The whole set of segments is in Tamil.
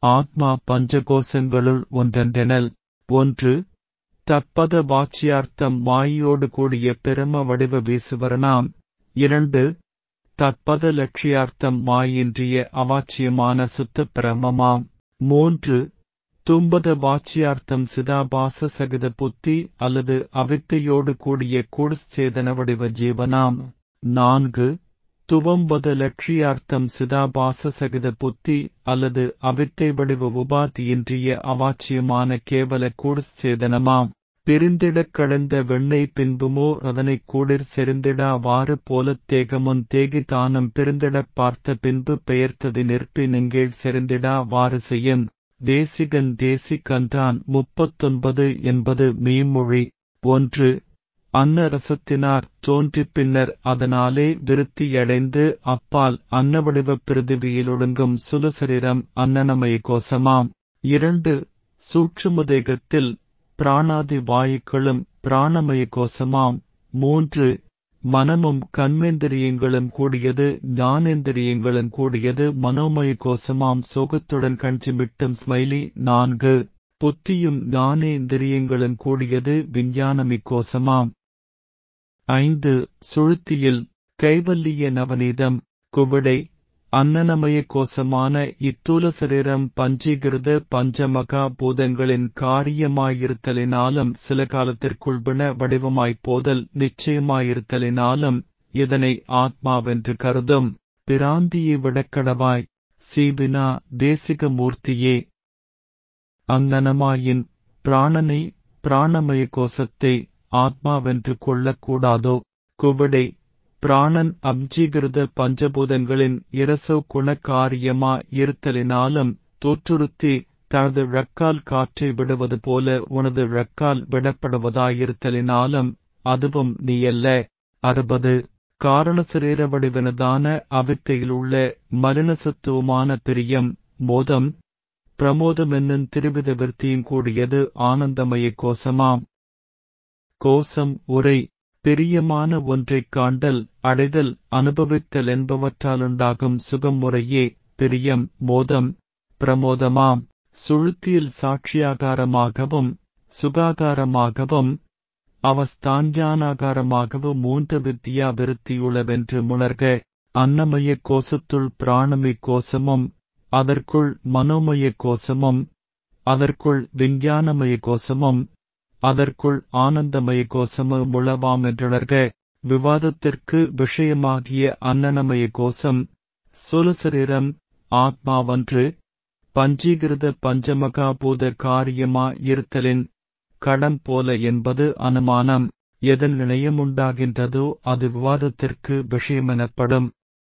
ஆத்மா பஞ்சகோசங்களுள் ஒன்றென்றெனல் ஒன்று தற்பத வாட்சியார்த்தம் மாயோடு கூடிய பிரம வடிவ வீசுவரனாம் இரண்டு தற்பத லட்சியார்த்தம் மாயின்றிய அவாச்சியமான சுத்த பிரமமாம் மூன்று தும்பத வாட்சியார்த்தம் சிதாபாச சகித புத்தி அல்லது அவித்தையோடு கூடிய கூடுச்சேதன வடிவ ஜீவனாம் நான்கு துவம்பத லட்சியார்த்தம் சிதாபாச சகித புத்தி அல்லது அவித்தை வடிவ உபாதியின்றிய அவாச்சியமான கேவல கூடுச்சேதனமாம் பிரிந்திடக் கடந்த வெண்ணெய் பின்புமோ அதனைக் கூடிற் செறிந்திடாவாறு போலத் தேகமுன் தேகி தானம் பிரிந்திடப் பார்த்த பின்பு பெயர்த்தது நிற்பி நெங்கேள் செறிந்திடாவாறு செய்யும் தேசிகன் தேசிகன்றான் முப்பத்தொன்பது என்பது மீமொழி ஒன்று அன்னரசத்தினார் தோன்றிப் பின்னர் அதனாலே விருத்தியடைந்து அப்பால் அன்னவடிவப் பிரிதிவியில் ஒடுங்கும் சுலசரீரம் அன்னனமய கோசமாம் இரண்டு சூட்சுமதேகத்தில் பிராணாதி வாயுக்களும் பிராணமய கோசமாம் மூன்று மனமும் கண்மேந்திரியங்களும் கூடியது ஞானேந்திரியங்களும் கூடியது மனோமய கோசமாம் சோகத்துடன் கஞ்சிமிட்டும் ஸ்மைலி நான்கு புத்தியும் ஞானேந்திரியங்களும் கூடியது விஞ்ஞானமி கோசமாம் ஐந்து சுழுத்தியில் கைவல்லிய நவநீதம் குவிடை அன்னனமய கோசமான இத்தூல சரீரம் பஞ்சீகிருத பஞ்சமகா பூதங்களின் காரியமாயிருத்தலினாலும் சில காலத்திற்குள் பிண வடிவமாய்ப் போதல் நிச்சயமாயிருத்தலினாலும் இதனை ஆத்மாவென்று கருதும் பிராந்தியை விடக்கடவாய் சீபினா தேசிக மூர்த்தியே அங்கனமாயின் பிராணனை பிராணமய கோசத்தை ஆத்மாவென்று கொள்ளக்கூடாதோ குவிடை பிராணன் அப்ஜீகிருத பஞ்சபூதங்களின் இரசோ குணக்காரியமா இருத்தலினாலும் தோற்றுறுத்தி தனது ரக்கால் காற்றை விடுவது போல உனது ரக்கால் விடப்படுவதாயிருத்தலினாலும் அதுவும் நீயல்ல அறுபது காரண சரீர வடிவனதான அவித்தையிலுள்ள மலினசத்துவமான பிரியம் மோதம் பிரமோதம் என்னும் திருவித விருத்தியும் கூடியது ஆனந்தமய கோசமாம் கோசம் உரை பிரியமான ஒன்றைக் காண்டல் அடைதல் அனுபவித்தல் என்பவற்றாலுண்டாகும் சுகம் முறையே பிரியம் மோதம் பிரமோதமாம் சுழுத்தியில் சாட்சியாகாரமாகவும் சுகாகாரமாகவும் அவஸ்தாஞ்ஞானாகாரமாகவும் மூன்று வித்தியா விருத்தியுள்ளவென்று முணர்க அன்னமய கோசத்துள் பிராணமி கோசமும் அதற்குள் மனோமய கோசமும் அதற்குள் விஞ்ஞானமய கோசமும் அதற்குள் ஆனந்தமய கோசமும் உளவாம் என்றுணர்க விவாதத்திற்கு விஷயமாகிய அன்னனமய கோசம் சுலசரீரம் ஆத்மாவன்று பஞ்சீகிருத பஞ்சமகாபூத காரியமா இருத்தலின் கடம் போல என்பது அனுமானம் எதன் நிலையமுண்டாகின்றதோ அது விவாதத்திற்கு விஷயமெனப்படும்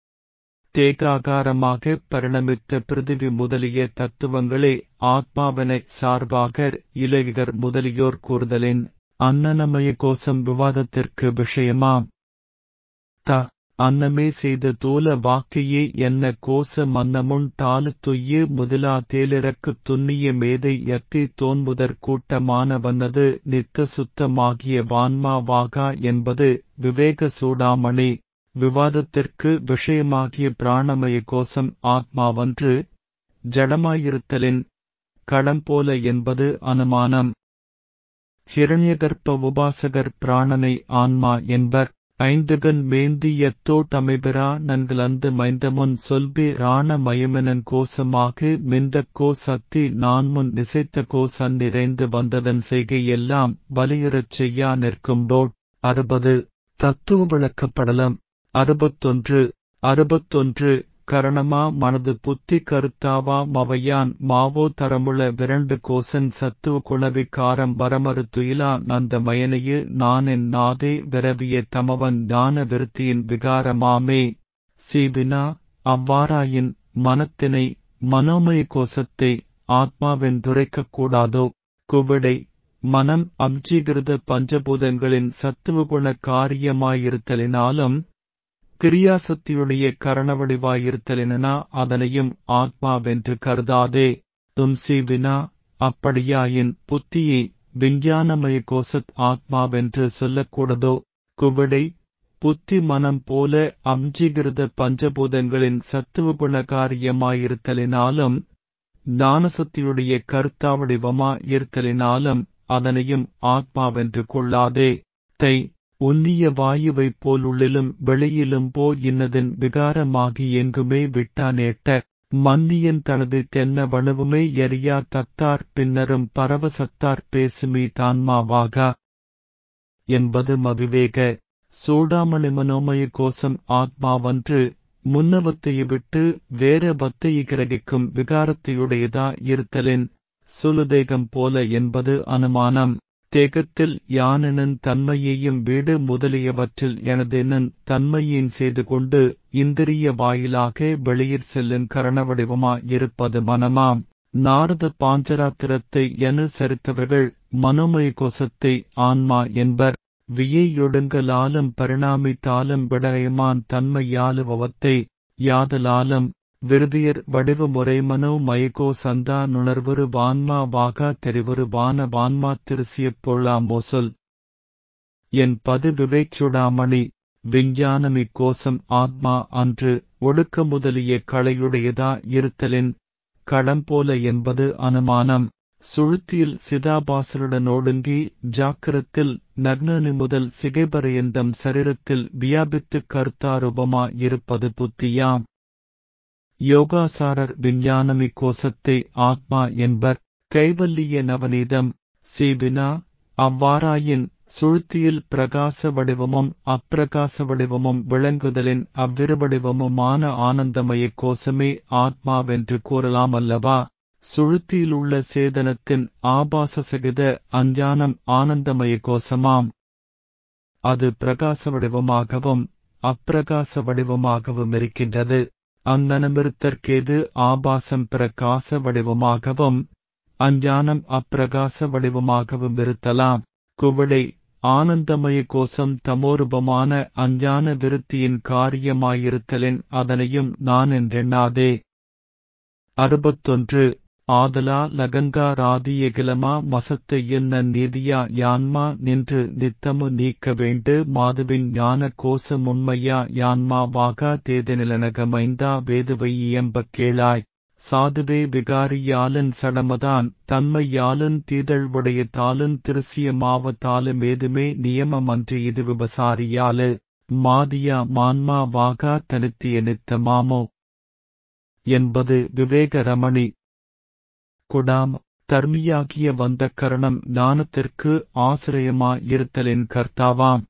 தேகாகாரமாக பரிணமித்த பிருதிவி முதலிய தத்துவங்களே ஆத்மாவனை சார்பாக இலகிகர் முதலியோர் கூறுதலின் அன்னனமய கோசம் விவாதத்திற்கு விஷயமாம் த அன்னமே செய்த தூல வாக்கையே என்ன கோச மன்னமுன் தாலு துய்ய முதலா தேலிறக்குத் துண்ணிய மேதை யத்தி தோன்முதற் கூட்டமான வந்தது நித்த சுத்தமாகிய வான்மாவாகா என்பது விவேக சூடாமணி விவாதத்திற்கு விஷயமாகிய பிராணமய கோசம் ஆத்மாவன்று ஜடமாயிருத்தலின் கடம் போல என்பது அனுமானம் ஹிரண்யகர்ப்ப உபாசகர் பிராணனை ஆன்மா என்பர் ஐந்துகன் மேந்தி எத்தோட்டமைபெறா நன்கலந்து மைந்தமுன் சொல்பி ராண மயமெனன் கோசமாக மிந்தக் கோ சத்தி நான் முன் நிசைத்த கோசன் நிறைந்து வந்ததன் செய்கை எல்லாம் வலியுறச் செய்யா நிற்கும்போட் அறுபது தத்துவ விளக்கப்படலம் அறுபத்தொன்று அறுபத்தொன்று கரணமா மனது புத்தி கருத்தாவா மவையான் மாவோ தரமுள்ள விரண்டு கோசன் சத்துவ குணவிக்காரம் வரமறு துயிலா நந்த மயனையு நானென் நாதே விரவிய தமவன் ஞான விருத்தியின் விகாரமாமே சீபினா அவ்வாறாயின் மனத்தினை மனோமய கோசத்தை ஆத்மாவென்றுரைக்கக் கூடாதோ குவிடை மனம் அப்ஜீகிருத பஞ்சபூதங்களின் சத்துவகுண காரியமாயிருத்தலினாலும் கிரியாசக்தியுடைய கரணவடிவாயிருத்தலினா அதனையும் ஆத்மாவென்று கருதாதே தும்சி வினா அப்படியாயின் புத்தியை விஞ்ஞானமய கோசத் ஆத்மாவென்று சொல்லக்கூடதோ குவிடை புத்தி மனம் போல அம்ஜீகிருத பஞ்சபூதங்களின் சத்துவகுண காரியமாயிருத்தலினாலும் ஞானசக்தியுடைய கருத்தாவடிவமா இருத்தலினாலும் அதனையும் ஆத்மாவென்று கொள்ளாதே தை உன்னிய வாயுவைப் போலுள்ளிலும் வெளியிலும் போ இன்னதின் விகாரமாகி எங்குமே விட்டானேட்ட மன்னியன் தனது தென்ன வலுவுமே எரியா தத்தார் பின்னரும் பரவசத்தார் பேசுமி தான்மாவாக என்பது மவிவேக சூடாமணி மனோமய கோஷம் ஆத்மாவன்று முன்னவத்தையை விட்டு வேற வத்தையை கிரகிக்கும் விகாரத்தையுடையதா இருத்தலின் சுலுதேகம் போல என்பது அனுமானம் தேகத்தில் யானெனன் தன்மையையும் வீடு முதலியவற்றில் எனதெனன் தன்மையின் செய்து கொண்டு இந்திரிய வாயிலாக வெளியிற் செல்லும் கரணவடிவமா இருப்பது மனமாம் நாரத பாஞ்சராத்திரத்தை என சரித்தவர்கள் மனோமய கோஷத்தை ஆன்மா என்பர் வியையொடுங்கலாலும் பரிணாமித்தாலும் விடயமான் தன்மையாலுபவத்தை யாதலாலும் விருதியர் வடிவு முறை மனோ மயகோ சந்தா நுணர்வரு வான்மா வாகா தெரிவரு வான வான்மா திருசியப் பொழாமோசொல் என் பது விவேச்சுடாமணி விஞ்ஞானமி கோசம் ஆத்மா அன்று ஒடுக்க முதலிய களையுடையதா இருத்தலின் களம் போல என்பது அனுமானம் சுழுத்தியில் சிதாபாசருடனோடுங்கி ஜாக்கிரத்தில் நக்னனி முதல் சிகைபரையந்தம் சரீரத்தில் வியாபித்துக் கர்த்தாரூபமா இருப்பது புத்தியாம் யோகாசாரர் விஞ்ஞானமி கோசத்தை ஆத்மா என்பர் கைவல்லிய நவநீதம் சீபினா அவ்வாறாயின் சுழுத்தியில் பிரகாச வடிவமும் அப்பிரகாச வடிவமும் விளங்குதலின் அவ்விருவடிவமுமான ஆனந்தமய கோசமே ஆத்மாவென்று கூறலாம் அல்லவா சுழுத்தியிலுள்ள சேதனத்தின் ஆபாச சகித அஞ்ஞானம் ஆனந்தமய கோசமாம் அது பிரகாச வடிவமாகவும் அப்பிரகாச வடிவமாகவும் இருக்கின்றது அந்தனமிருத்தற்கேது ஆபாசம் பிரகாச வடிவமாகவும் அஞ்ஞானம் அப்பிரகாச வடிவமாகவும் இருத்தலாம் குவளை ஆனந்தமய கோசம் தமோரூபமான அஞ்ஞான விருத்தியின் காரியமாயிருத்தலின் அதனையும் நான் என்றெண்ணாதே அறுபத்தொன்று ஆதலா லகங்கா ராதியகிலமா மசத்தை என்ன நீதியா யான்மா நின்று நித்தமு நீக்க வேண்டு மாதுவின் ஞான கோச முன்மையா யான்மா வாகா தேதனிலனகமைந்தா வேதுவை இயம்பக் கேளாய் சாதுவே விகாரியாலன் சடமதான் தன்மையாலன் தீதழ்வுடைய தாலன் திருசியமாவத்தாலும் ஏதுமே நியமமன்று இது விபசாரியாலு மாதியா மான்மா வாகா தனித்திய நித்தமாமோ என்பது விவேக ரமணி குடாம் தர்மியாகிய வந்த கரணம் ஞானத்திற்கு ஆசிரியமாயிருத்தலின் கர்த்தாவாம்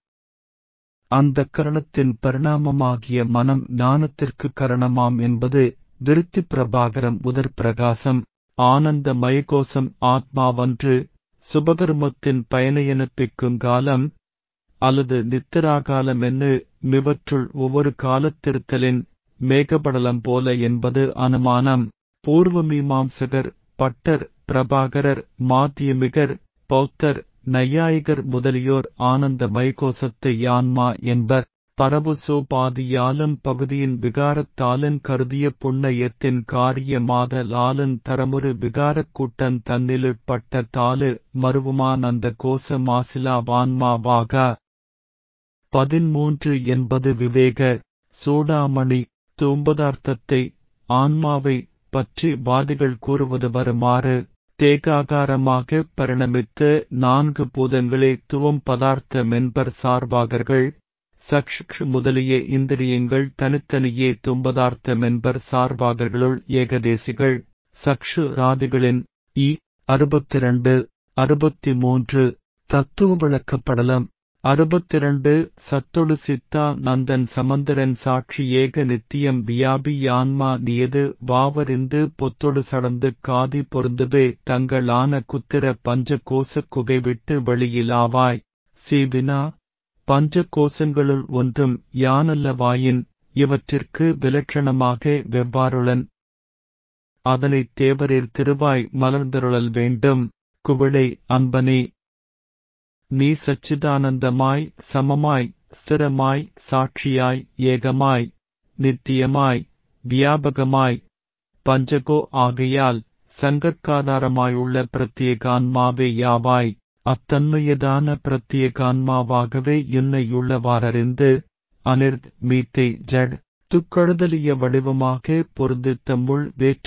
அந்த கரணத்தின் பரிணாமமாகிய மனம் ஞானத்திற்கு கரணமாம் என்பது விருத்தி பிரபாகரம் முதற் பிரகாசம் ஆனந்த மயகோசம் ஆத்மாவன்று சுபகர்மத்தின் பயனையெனப்பிக்கும் காலம் அல்லது நித்திராகாலம் என்று மிவற்றுள் ஒவ்வொரு காலத்திருத்தலின் மேகபடலம் போல என்பது அனுமானம் பூர்வமீமாம்சகர் பட்டர் பிரபாகரர் மாத்தியமிகர் பௌத்தர் நையாயிகர் முதலியோர் ஆனந்த மைகோசத்தை யான்மா என்பர் பரபுசோபாதியாலும் பகுதியின் விகாரத்தாலன் கருதிய புண்ணியத்தின் காரியமாத லாலன் தரமுறு விகாரக் கூட்டன் தன்னிலுட்பட்ட தாலு மருவுமான் அந்த கோச மாசிலா வான்மாவாக பதிமூன்று என்பது விவேக சூடாமணி தூம்பதார்த்தத்தை ஆன்மாவை பற்றி வாதிகள் கூறுவது வருமாறு தேகாகாரமாக பரிணமித்து நான்கு பூதங்களே துவம் பதார்த்தம் என்பர் சார்பாகர்கள் சக்ஷு முதலிய இந்திரியங்கள் தனித்தனியே தும்பதார்த்தம் என்பர் சார்பாகர்களுள் ஏகதேசிகள் சக்ஷு ராதிகளின் இ அறுபத்திரண்டு அறுபத்தி மூன்று தத்துவ விளக்கப்படலம் அறுபத்திரண்டு சத்தொடு சித்தா நந்தன் சமந்தரன் சாட்சி ஏக நித்தியம் வியாபி யான்மா நியது வாவறிந்து பொத்தொடு சடந்து காதி பொருந்துவே தங்களான குத்திர பஞ்ச கோச குகை விட்டு வெளியிலாவாய் சீபினா பஞ்ச கோசங்களுள் ஒன்றும் யானல்லவாயின் இவற்றிற்கு விலட்சணமாக வெவ்வாறுளன் அதனைத் தேவரீர் திருவாய் மலர்ந்தருளல் வேண்டும் குவிளை அன்பனே நீ சச்சிதானந்தமாய் சமமாய் ஸ்திரமாய் சாட்சியாய் ஏகமாய் நித்தியமாய் வியாபகமாய் பஞ்சகோ ஆகையால் சங்கற்காதாரமாயுள்ள பிரத்யேகான்மாவே யாவாய் அத்தன்மையதான பிரத்யேகான்மாவாகவே என்னையுள்ளவாறறிந்து அனிர்த் மீத்தை ஜட் துக்கழுதலிய வடிவமாக பொருந்தித்த முள்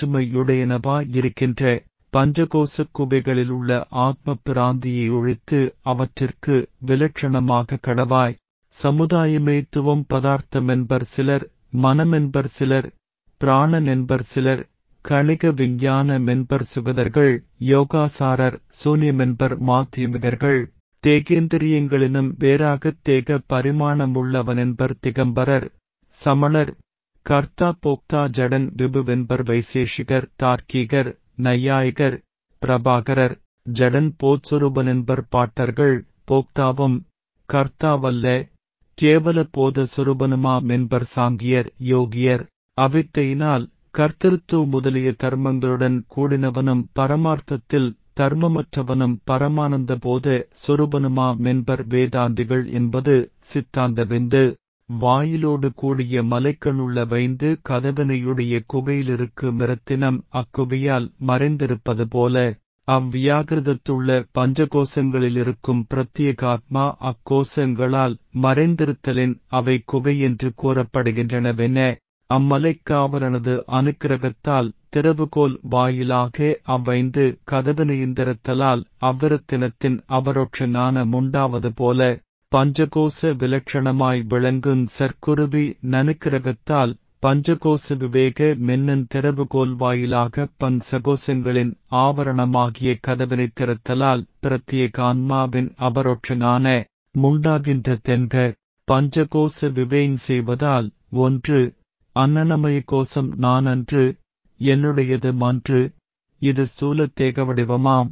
வேற்றுமையுடையனவாயிருக்கின்ற பஞ்சகோசக் குவைகளில் உள்ள ஆத்ம பிராந்தியை ஒழித்து அவற்றிற்கு விலட்சணமாக கடவாய் சமுதாயமேத்துவம் பதார்த்தமென்பர் சிலர் மனமென்பர் சிலர் பிராணனென்பர் சிலர் கணிக விஞ்ஞானமென்பர் சுகதர்கள் யோகாசாரர் சூன்யமென்பர் மாத்தியமிகர்கள் தேகேந்திரியங்களினும் வேறாகத் தேக பரிமாணமுள்ளவனென்பர் திகம்பரர் சமணர் கர்த்தா போக்தா ஜடன் விபுவென்பர் வைசேஷிகர் தார்க்கீகர் நையாயிகர் பிரபாகரர் ஜடன் போத்சுரூபனென்பர் பாட்டர்கள் போக்தாவும் கர்த்தாவல்ல கேவல போத சுரூபனுமா மென்பர் சாங்கியர் யோகியர் அவித்தையினால் கர்த்தருத்துவ முதலிய தர்மங்களுடன் கூடினவனும் பரமார்த்தத்தில் தர்மமற்றவனும் பரமானந்த போத சொரூபனுமா மென்பர் வேதாந்திகள் என்பது சித்தாந்த விந்து வாயிலோடு கூடிய மலைக்கணுள்ள வைந்து கதவனையுடைய குகையிலிருக்கு மிரத்தினம் அக்குகையால் மறைந்திருப்பது போல அவ்வியாகிருதத்துள்ள பஞ்சகோசங்களிலிருக்கும் பிரத்யேகாத்மா அக்கோசங்களால் மறைந்திருத்தலின் அவை குகை என்று கூறப்படுகின்றனவென அம்மலைக்காவலனது அனுக்கிரகத்தால் திறவுகோல் வாயிலாக அவ்வைந்து கதவினையிந்திரத்தலால் அவ்விரத்தினத்தின் அபரோட்ச ஞானமுண்டாவது போல பஞ்சகோச விலட்சணமாய் விளங்குங் சற்குருவி நனுக்கிரகத்தால் பஞ்சகோச விவேக மென்னன் திறவுகோல் வாயிலாக பஞ்சகோசங்களின் ஆவரணமாகிய கதவினை திறத்தலால் பிரத்யேகான்மாவின் அபரோட்சனான முண்டாகின்ற தென்க பஞ்சகோச விவேங் செய்வதால் ஒன்று அன்னமய கோசம் நானன்று என்னுடையது மன்று இது ஸ்தூல தேக வடிவமாம்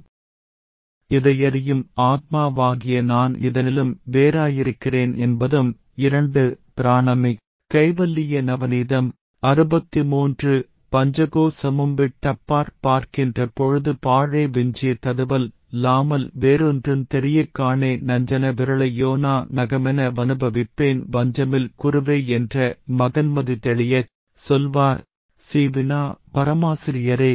இதையறியும் ஆத்மாவாகிய நான் இதனிலும் வேறாயிருக்கிறேன் என்பதும் இரண்டு பிராணமி கைவல்லிய நவநீதம் அறுபத்தி மூன்று பஞ்சகோசமும் விட்டப்பார் பார்க்கின்ற பொழுது பாழே விஞ்சிய ததுவல் லாமல் வேறொன்றும் தெரியக் காணே நஞ்சன விரலை யோனா நகமென வனுபவிப்பேன் வஞ்சமில் குருவை என்ற மகன்மதி தெளியச் சொல்வார் சீவினா பரமாசிரியரே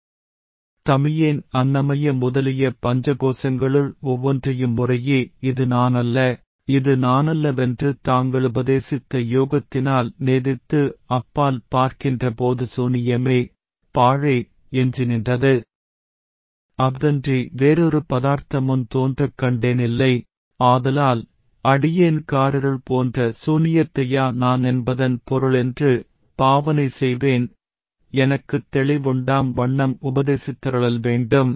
தமியேன் அன்னமய முதலிய பஞ்சகோசங்களுள் ஒவ்வொன்றையும் முறையே இது நானல்ல இது நானல்லவென்று தாங்கள் உபதேசித்த யோகத்தினால் நேதித்து அப்பால் பார்க்கின்ற போது சூனியமே பாழே என்று நின்றது அஃதன்றி வேறொரு பதார்த்தமுன் தோன்றக் கண்டேனில்லை ஆதலால் அடியேன்காரருள் போன்ற சூனியத்தையா நான் என்பதன் பொருளென்று பாவனை செய்வேன் எனக்குத் தெளிவுண்டாம் வண்ணம் உபதேசித்தருளல் வேண்டும்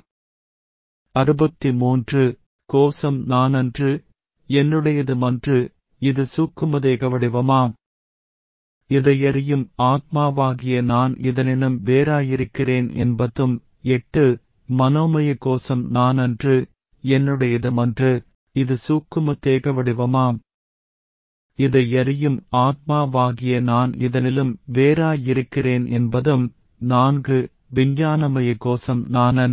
அறுபத்தி மூன்று கோசம் நானன்று என்னுடையது மன்று இது சூக்குமதேக வடிவமாம் இதையறியும் ஆத்மாவாகிய நான் இதனினும் வேறாயிருக்கிறேன் என்பதும் எட்டு மனோமய கோசம் நானன்று என்னுடையது மன்று இது சூக்கும தேக வடிவமாம் இதை எறியும் ஆத்மாவாகிய நான் இதனிலும் வேறாயிருக்கிறேன் என்பதும் நான்கு விஞ்ஞானமய கோசம் நானன்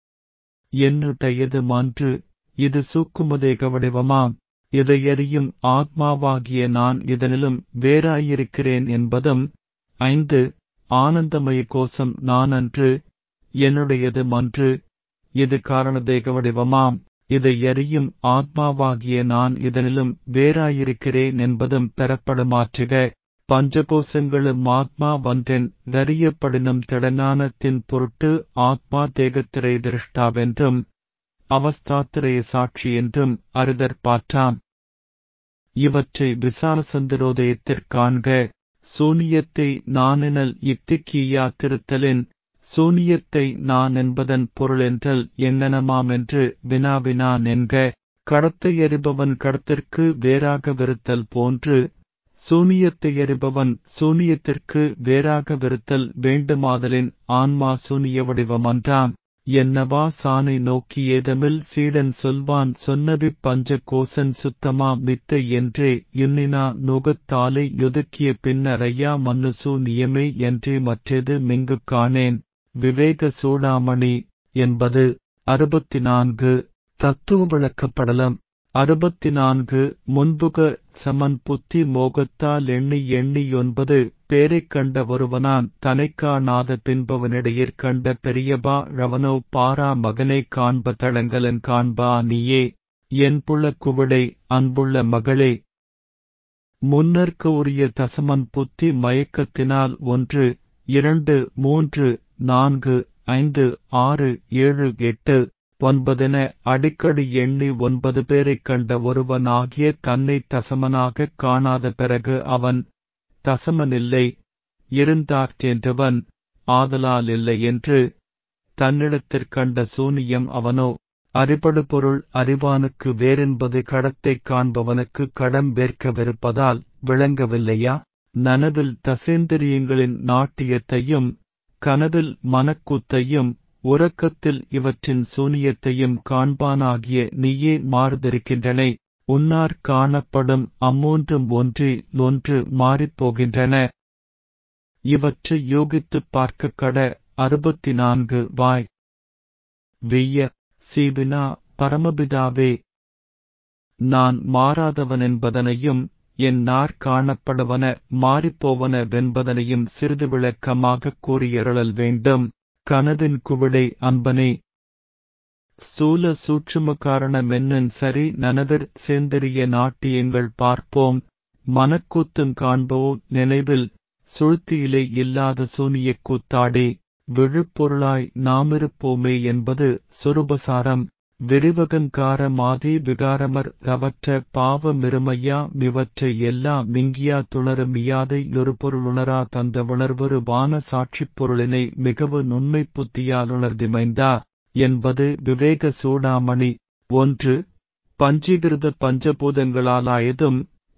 என்னுடையது மன்று இது சூக்குமதேக வடிவமாம் இதை எறியும் ஆத்மாவாகிய நான் இதனிலும் வேறாயிருக்கிறேன் என்பதும் ஐந்து ஆனந்தமய கோசம் நானன்று என்னுடையது மன்று இது காரணதேக வடிவமாம் இதை எறியும் ஆத்மாவாகிய நான் இதனிலும் வேறாயிருக்கிறேன் என்பதும் பெறப்படுமாற்றுக பஞ்சகோசங்களும் ஆத்மா வன்றென் தறியப்படினும் திடஞானத்தின் பொருட்டு ஆத்மா தேகத்திரை திருஷ்டாவென்றும் அவஸ்தாத்திரைய சாட்சி என்றும் அருதற்பாற்றாம் இவற்றை விசால சந்திரோதயத்திற்காண்க சூனியத்தை நானெனல் யுக்திக்கீயா திருத்தலின் சூனியத்தை நான் என்பதன் பொருளென்றல் என்னெனமாமென்று வினாவினான் என்க கடத்தை எறிபவன் கடத்திற்கு வேறாக விருத்தல் போன்று சூனியத்தை எறிபவன் சூனியத்திற்கு வேறாக விருத்தல் வேண்டுமாதலின் ஆன்மா சூனிய வடிவமன்றாம் என்னவா சானை நோக்கி ஏதமில் சீடன் சொல்வான் சொன்னவிப் பஞ்ச கோசன் சுத்தமா மித்தை என்றே இன்னினா நுகத்தாலை யுதுக்கிய பின்னரையா மன்னு சூனியமே என்றே மற்றது மிங்குக் காணேன் விவேக சூடாமணி என்பது அறுபத்தி நான்கு தத்துவ விளக்கப்படலம் அறுபத்தி நான்கு முன்புக சமன் புத்தி மோகத்தால் எண்ணி எண்ணி ஒன்பது பேரைக் கண்ட ஒருவனான் தனைக்காணாத பின்பவனிடையிற் கண்ட பெரியபா ரவனோ பாரா மகனைக் காண்ப தளங்கலன் காண்பா நீயே என்புள்ள குவிடை அன்புள்ள மகளே முன்னர்க்கு உரிய தசமன் புத்தி மயக்கத்தினால் ஒன்று இரண்டு மூன்று நான்கு ஐந்து ஆறு ஏழு எட்டு ஒன்பதென அடிக்கடி எண்ணி ஒன்பது பேரைக் கண்ட ஒருவனாகிய தன்னை தசமனாகக் காணாத பிறகு அவன் தசமனில்லை இருந்தாற்றென்றவன் ஆதலால் இல்லை என்று தன்னிடத்திற்கண்ட சூனியம் அவனோ அறிபடு பொருள் அறிவானுக்கு வேறென்பது கடத்தைக் காண்பவனுக்கு கடம் வேர்க்கவிருப்பதால் விளங்கவில்லையா நனவில் தசேந்திரியங்களின் நாட்டியத்தையும் கனவில் மனக்கூத்தையும் உறக்கத்தில் இவற்றின் சூனியத்தையும் காண்பானாகிய நீயே மாறுதிருக்கின்றனை உன்னார் காணப்படும் அம்மூன்றும் ஒன்றி ஒன்று மாறிப்போகின்றன இவற்றை யோகித்துப் பார்க்க கட அறுபத்தி நான்கு வாய் வெய்ய சீவினா பரமபிதாவே நான் மாறாதவன் என்பதனையும் என் நார் காணப்படுவன மாறிப்போவன வென்பதனையும் சிறிது விளக்கமாகக் கூறியருளல் வேண்டும் கனதின் குவிடை அன்பனே ஸ்தூல சூட்சும காரணமென்னன் சரி நனவிற் சேந்தரிய நாட்டியங்கள் பார்ப்போம் மனக்கூத்தும் காண்போ நினைவில் சுழ்த்தியிலே இல்லாத சூனியக் கூத்தாடே விழுப்பொருளாய் நாமிருப்போமே என்பது சொருபசாரம் விரிவகங்கார மாதி விகாரமர் அவற்ற பாவ மிருமையா மிவற்றை எல்லா மிங்கியா துணருமியாதை ஒரு பொருளுணரா தந்த உணர்வொரு வான சாட்சிப் பொருளினை மிகவும் நுண்மை புத்தியால் உணர்திமைந்தா என்பது விவேக சூடாமணி ஒன்று பஞ்சீகிருத பஞ்சபூதங்களாலாயதும்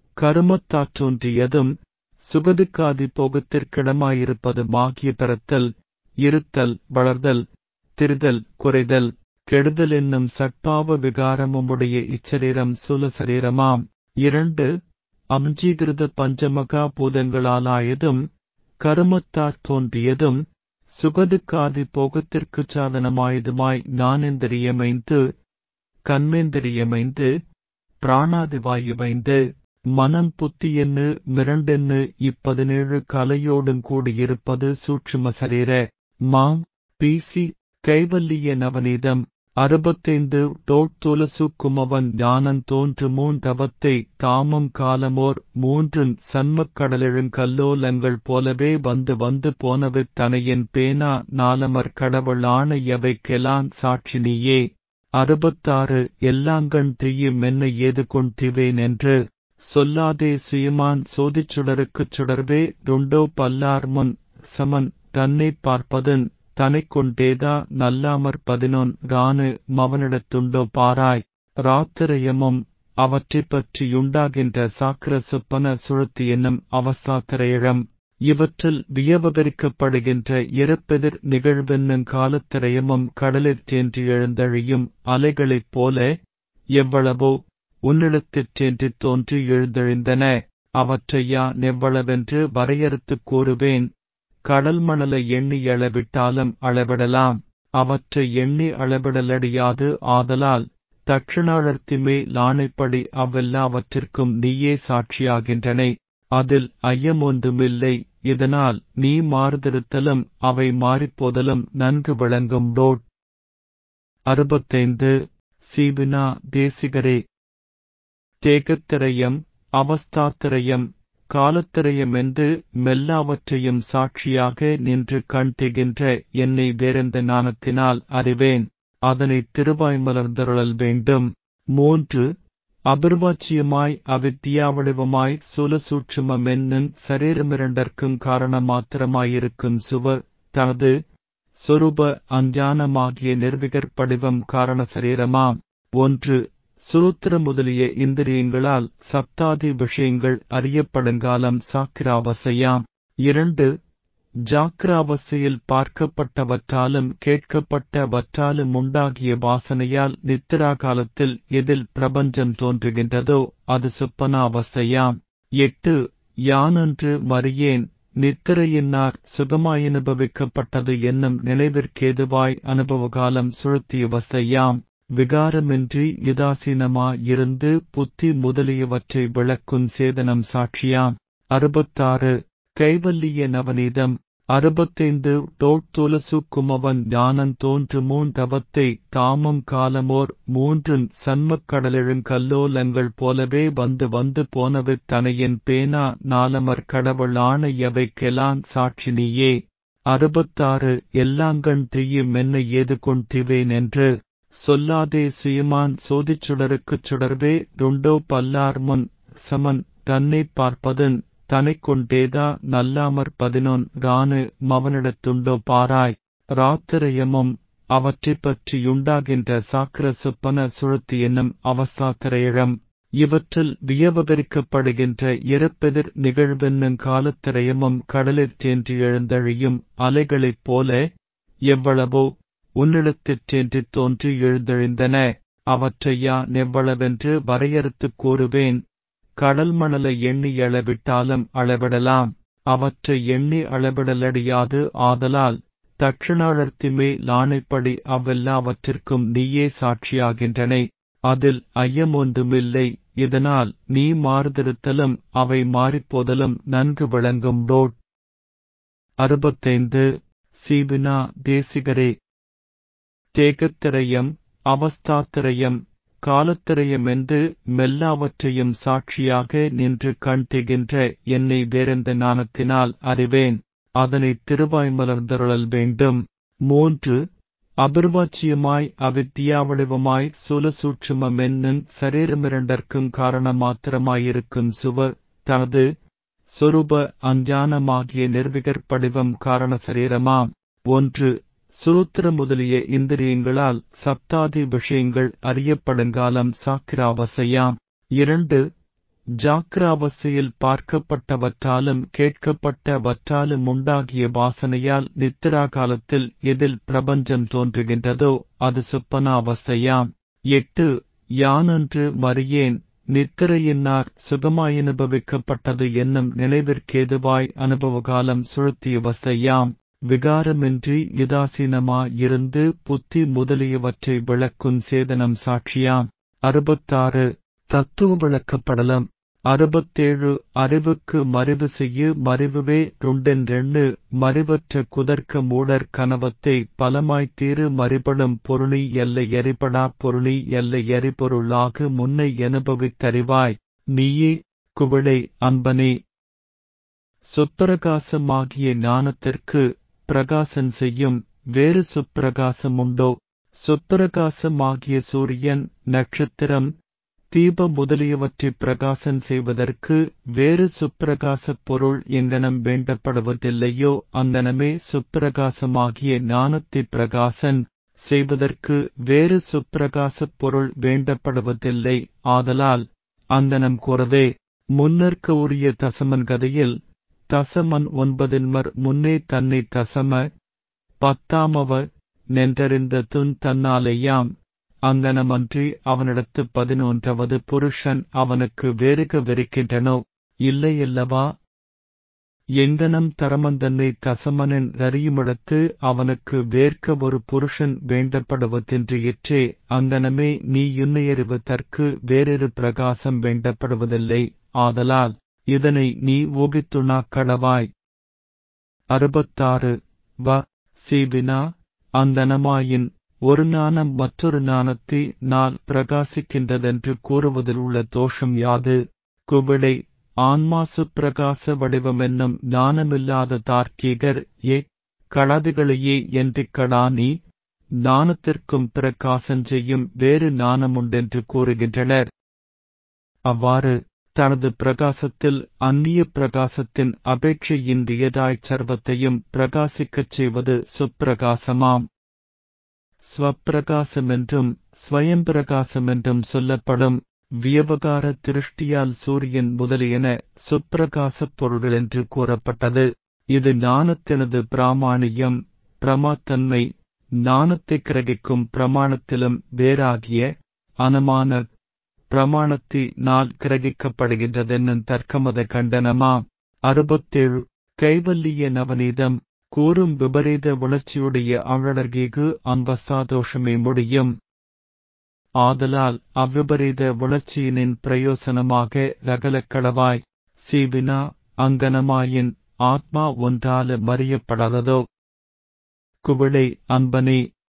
கருமத்தாற்றோன்றியதும் சுகதுக்காதி போகத்திற்கிடமாயிருப்பதுமாகிய பிறத்தல் இருத்தல் வளர்தல் திரிதல் குறைதல் கெடுதல் என்னும் சட்பாவ விகாரமுடைய இச்சரீரம் சுல சரீரமாம் இரண்டு அம்ஜீகிருத பஞ்சமகா பூதங்களாலாயதும் கருமத்தாற் தோன்றியதும் சுகதுக்காதி போகத்திற்குச் சாதனமாயதுமாய் ஞானேந்திரியமைந்து கண்மேந்திரியமைந்து பிராணாதிவாயுமைந்து மனம் புத்தி என்று மிரண்டென்னு இப்பதினேழு கலையோடும் கூடியிருப்பது சூட்சும சரீர மாம் பிசி கைவல்லிய நவநீதம் அறுபத்தைந்து டோட்துல சுக்குமவன் ஞானன் தோன்று மூன்றவத்தை தாமும் காலமோர் மூன்றும் சன்மக் கடலெழுங்கல்லோலங்கள் போலவே வந்து வந்து போனவித் தனையன் பேனா நாலமர் கடவுள் ஆணையவைக்கெலான் சாட்சினியே அறுபத்தாறு எல்லாங்கண் தீயும் மென்ன ஏது கொண்டிவேன் என்று சொல்லாதே சுயமான் சோதிச்சுடருக்குச் சுடர்வே ருண்டோ பல்லார் முன் சமன் தன்னைப் பார்ப்பதன் தனைக் கொண்டேதா நல்லாமற் பதினொன் ரானு மவனிடத்துண்டோ பாராய் ராத்திரயமும் அவற்றைப் பற்றியுண்டாகின்ற சாக்கிர சொப்பன சுழத்தி என்னும் அவஸ்தாத்திரையிழம் இவற்றில் வியவகரிக்கப்படுகின்ற இறப்பெதிர் நிகழ்வென்னும் காலத்திரயமும் கடலிற்சென்று எழுந்தழியும் அலைகளைப் போல எவ்வளவோ உன்னிடத்திற்றென்று தோன்றி எழுந்தெழிந்தன அவற்றையா நெவ்வளவென்று வரையறுத்துக் கூறுவேன் கடல் மணலை எண்ணி அளவிட்டாலும் அளவிடலாம் அவற்றை எண்ணி அளவிடலடியாது ஆதலால் தட்சிணாழர்த்திமே லானைப்படி அவ்வெல்லாவற்றிற்கும் நீயே சாட்சியாகின்றனை அதில் ஐயமொன்றுமில்லை இதனால் நீ மாறுதிருத்தலும் அவை மாறிப்போதலும் நன்கு விளங்கும் டோட் அறுபத்தைந்து சீவினா தேசிகரே தேகத்திரயம் அவஸ்தாத்திரயம் காலத்திரயமென்று மெல்லாவற்றையும் சாட்சியாக நின்று கண்டிகின்ற என்னை வேறெந்த ஞானத்தினால் அறிவேன் அதனை திருவாய் மலர்ந்தருளல் வேண்டும் மூன்று அபிர்வாச்சியமாய் அவித்தியாவடிவமாய் சுலசூட்சுமென்னும் சரீரமிரண்டற்கும் காரண மாத்திரமாயிருக்கும் சுவ தனது சொரூப அஞ்ஞானமாகிய நிர்விகற்படிவம் காரண சரீரமாம் ஒன்று சுருத்திர முதலிய இந்திரியங்களால் சப்தாதி விஷயங்கள் அறியப்படுங்காலம் சாக்கிராவசையாம் இரண்டு ஜாக்கிராவசையில் பார்க்கப்பட்டவற்றாலும் கேட்கப்பட்டவற்றாலும் உண்டாகிய வாசனையால் நித்திரா காலத்தில் எதில் பிரபஞ்சம் தோன்றுகின்றதோ அது சொப்பனாவசையாம் எட்டு யானொன்று மறியேன் நித்திரையின்னார் சுகமாயனுபவிக்கப்பட்டது என்னும் நினைவிற்கேதுவாய் அனுபவகாலம் சுழத்தியவசையாம் விகாரமின்றி யுதாசீனமாயிருந்து புத்தி முதலியவற்றை விளக்கும் சேதனம் சாட்சியாம் அறுபத்தாறு கைவல்லிய நவநீதம் அறுபத்தைந்து டோட்டுலசு குமவன் ஞானன் தோன்று மூன்றவத்தை தாமும் காலமோர் மூன்றும் சன்மக் கடலெழுங் கல்லோலங்கள் போலவே வந்து வந்து போனவு தனையன் பேனா நாலமர் கடவுள் ஆணையவைக்கெலான் சாட்சி நீயே அறுபத்தாறு எல்லாங்கண் தீயும் மென்ன ஏது கொண்டிவேன் என்று சொல்லாதே சுயமான் சோதிச்சுடருக்குச் சுடர்வே ருண்டோ பல்லார் முன் சமன் தன்னைப் பார்ப்பதன் தனைக் கொண்டேதா நல்லாமற் பதினொன் ரானு மவனிடத்துண்டோ பாராய் ராத்திரயமும் அவற்றைப் பற்றியுண்டாகின்ற சாக்கிர சொப்பன சுழத்தி என்னும் அவஸ்தாத்திரையிழம் இவற்றில் வியவகரிக்கப்படுகின்ற இறப்பெதிர் நிகழ்வென்னும் காலத்திரயமும் கடலிற்சேன்று எழுந்தழியும் அலைகளைப் போல எவ்வளவோ உன்னிடத்திற்றேன்று தோன்றி எழுந்தெழிந்தன அவற்றை யான் எவ்வளவென்று வரையறுத்துக் கூறுவேன் கடல் மணலை எண்ணி அளவிட்டாலும் அளவிடலாம் அவற்றை எண்ணி அளவிடலடியாது ஆதலால் தட்சிணாழர்த்திமே லானைப்படி அவ்வெல்லாவற்றிற்கும் நீயே சாட்சியாகின்றனை அதில் ஐயமொன்றுமில்லை இதனால் நீ மாறுதிருத்தலும் அவை மாறிப்போதலும் நன்கு விளங்கும் டோட் அறுபத்தைந்து சீவினா தேசிகரே தேகத்திரயம் அவஸ்தாத்திரயம் காலத்திரயமென்று மெல்லாவற்றையும் சாட்சியாக நின்று கண்டிகின்ற என்னை வேறெந்த ஞானத்தினால் அறிவேன் அதனை திருவாய் மலர்ந்தருளல் வேண்டும் மூன்று அபிர்வாச்சியமாய் அவித்தியாவடிவமாய் சுலசூட்சுமென்னும் சரீரமிரண்டற்கும் காரணமாத்திரமாயிருக்கும் சுவ தனது சொரூப அஞ்ஞானமாகிய நிர்விகற்படிவம் காரண சரீரமாம் ஒன்று சுருத்திர முதலிய இந்திரியங்களால் சப்தாதி விஷயங்கள் அறியப்படுங்காலம் சாக்கிராவசையாம் இரண்டு ஜாக்கிராவசையில் பார்க்கப்பட்டவற்றாலும் கேட்கப்பட்டவற்றாலும் உண்டாகிய வாசனையால் நித்திரா காலத்தில் எதில் பிரபஞ்சம் தோன்றுகின்றதோ அது சொப்பனாவசையாம் எட்டு யானன்று மறியேன் நித்திரையினார் சுகமாயனுபவிக்கப்பட்டது என்னும் நினைவிற்கேதுவாய் அனுபவகாலம் சுழத்தியவசையாம் விகாரமின்றி யுதாசீனமாயிருந்து புத்தி முதலியவற்றை விளக்கும் சேதனம் சாட்சியாம் அறுபத்தாறு தத்துவ விளக்கப்படலம் அறுபத்தேழு அறிவுக்கு மறிவு செய்யு மறிவுவே ருண்டென்றெண்ணு மறிவற்ற குதர்க்க மூடர் கனவத்தை பலமாய்த் தீரு மறிபடும் பொருளி எல்லை எரிபடா பொருளி எல்லை எரிபொருளாகு முன்னை அனுபவித்தறிவாய் நீயே குவிளை அன்பனே சொப்பிரகாசமாகிய ஞானத்திற்கு பிரகாசம் செய்யும் வேறு சுப்பிரகாசமுண்டோ சொப்பிரகாசமாகிய சூரியன் நட்சத்திரம் தீப முதலியவற்றை பிரகாசம் செய்வதற்கு வேறு சுப்பிரகாசப் பொருள் எங்கனம் வேண்டப்படுவதில்லையோ அந்தனமே சுப்பிரகாசமாகிய ஞானத்தை பிரகாசன் செய்வதற்கு வேறு சுப்பிரகாசப் பொருள் வேண்டப்படுவதில்லை ஆதலால் அந்தனம் கூறதே முன்னர்க்க உரிய தசமன் கதையில் தசமன் ஒன்பதின்மர் முன்னே தன்னை தசம பத்தாமவ நென்றறிந்த துன் தன்னாலேயாம் அங்கனமன்றி அவனிடத்து பதினொன்றாவது புருஷன் அவனுக்கு வேறுக வெறுக்கின்றனோ இல்லையல்லவா எங்கனம் தரமந்தன்னை தசமனின் அறியுமிடத்து அவனுக்கு வேர்க்க ஒரு புருஷன் வேண்டப்படுவதென்று எற்றே அங்கனமே நீ யுன்னையறிவதற்கு வேறொரு பிரகாசம் வேண்டப்படுவதில்லை ஆதலால் இதனை நீ ஊகித்துணாக் கடவாய் அறுபத்தாறு வ சீவினா அந்தனமாயின் ஒரு ஞானம் மற்றொரு ஞானத்தை நாள் பிரகாசிக்கின்றதென்று கூறுவதில் உள்ள தோஷம் யாது குவிடை ஆன்மாசு பிரகாச வடிவமென்னும் ஞானமில்லாத தார்க்கீகர் ஏ களதிகளையே என்றிக் கடானி ஞானத்திற்கும் பிரகாசம் செய்யும் வேறு ஞானமுண்டென்று கூறுகின்றனர் அவ்வாறு தனது பிரகாசத்தில் அந்நிய பிரகாசத்தின் அபேட்சையின்றியதாய்ச் சர்வத்தையும் பிரகாசிக்கச் செய்வது சுப்பிரகாசமாம் ஸ்வப்பிரகாசமென்றும் ஸ்வயம்பிரகாசமென்றும் சொல்லப்படும் வியவகார திருஷ்டியால் சூரியன் முதலியன சுப்பிரகாசப் பொருள்கள் என்று கூறப்பட்டது இது ஞானத்தினது பிராமாணியம் பிரமாத்தன்மை ஞானத்தை கிரகிக்கும் பிரமாணத்திலும் வேறாகிய அனுமான பிரமாணத்தினால் கிரகிக்கப்படுகின்றதென்னும் தர்க்கமத கண்டனமாம் அறுபத்தேழு கைவல்லிய நவநீதம் கூறும் விபரீத உணர்ச்சியுடைய அழகீகு அன்பசாதோஷமே முடியும் ஆதலால் அவ்விபரீத உணர்ச்சியினின் பிரயோசனமாக ரகலக்களவாய் சீவினா அங்கனமாயின் ஆத்மா ஒன்றால மறியப்படாததோ குவிளை அன்பனே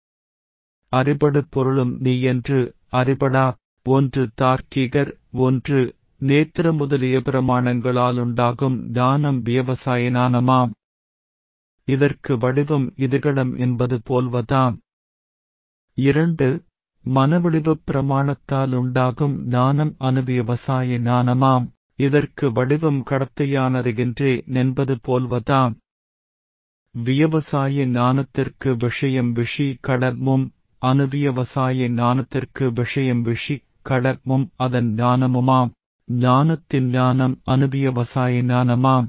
அறிபடு பொருளும் நீ என்று அறிபடா ஒன்று தார்க்கிகர் ஒன்று நேத்திர முதலிய பிரமாணங்களாலுண்டாகும் ஞானம் விவசாய ஞானமாம் இதற்கு வடிவம் இதுகளம் என்பது போல்வதாம் இரண்டு மனவிழிவுப் பிரமாணத்தால் உண்டாகும் ஞானம் அனுவியவசாய ஞானமாம் இதற்கு வடிவம் கடத்தையானறிகின்றே நென்பது போல்வதாம் வியவசாய ஞானத்திற்கு விஷயம் விஷி கடமும் அனுவியவசாய ஞானத்திற்கு விஷயம் விஷி கடமும் அதன் ஞானமுமாம் ஞானத்தின் ஞானம் அனுவியவசாய ஞானமாம்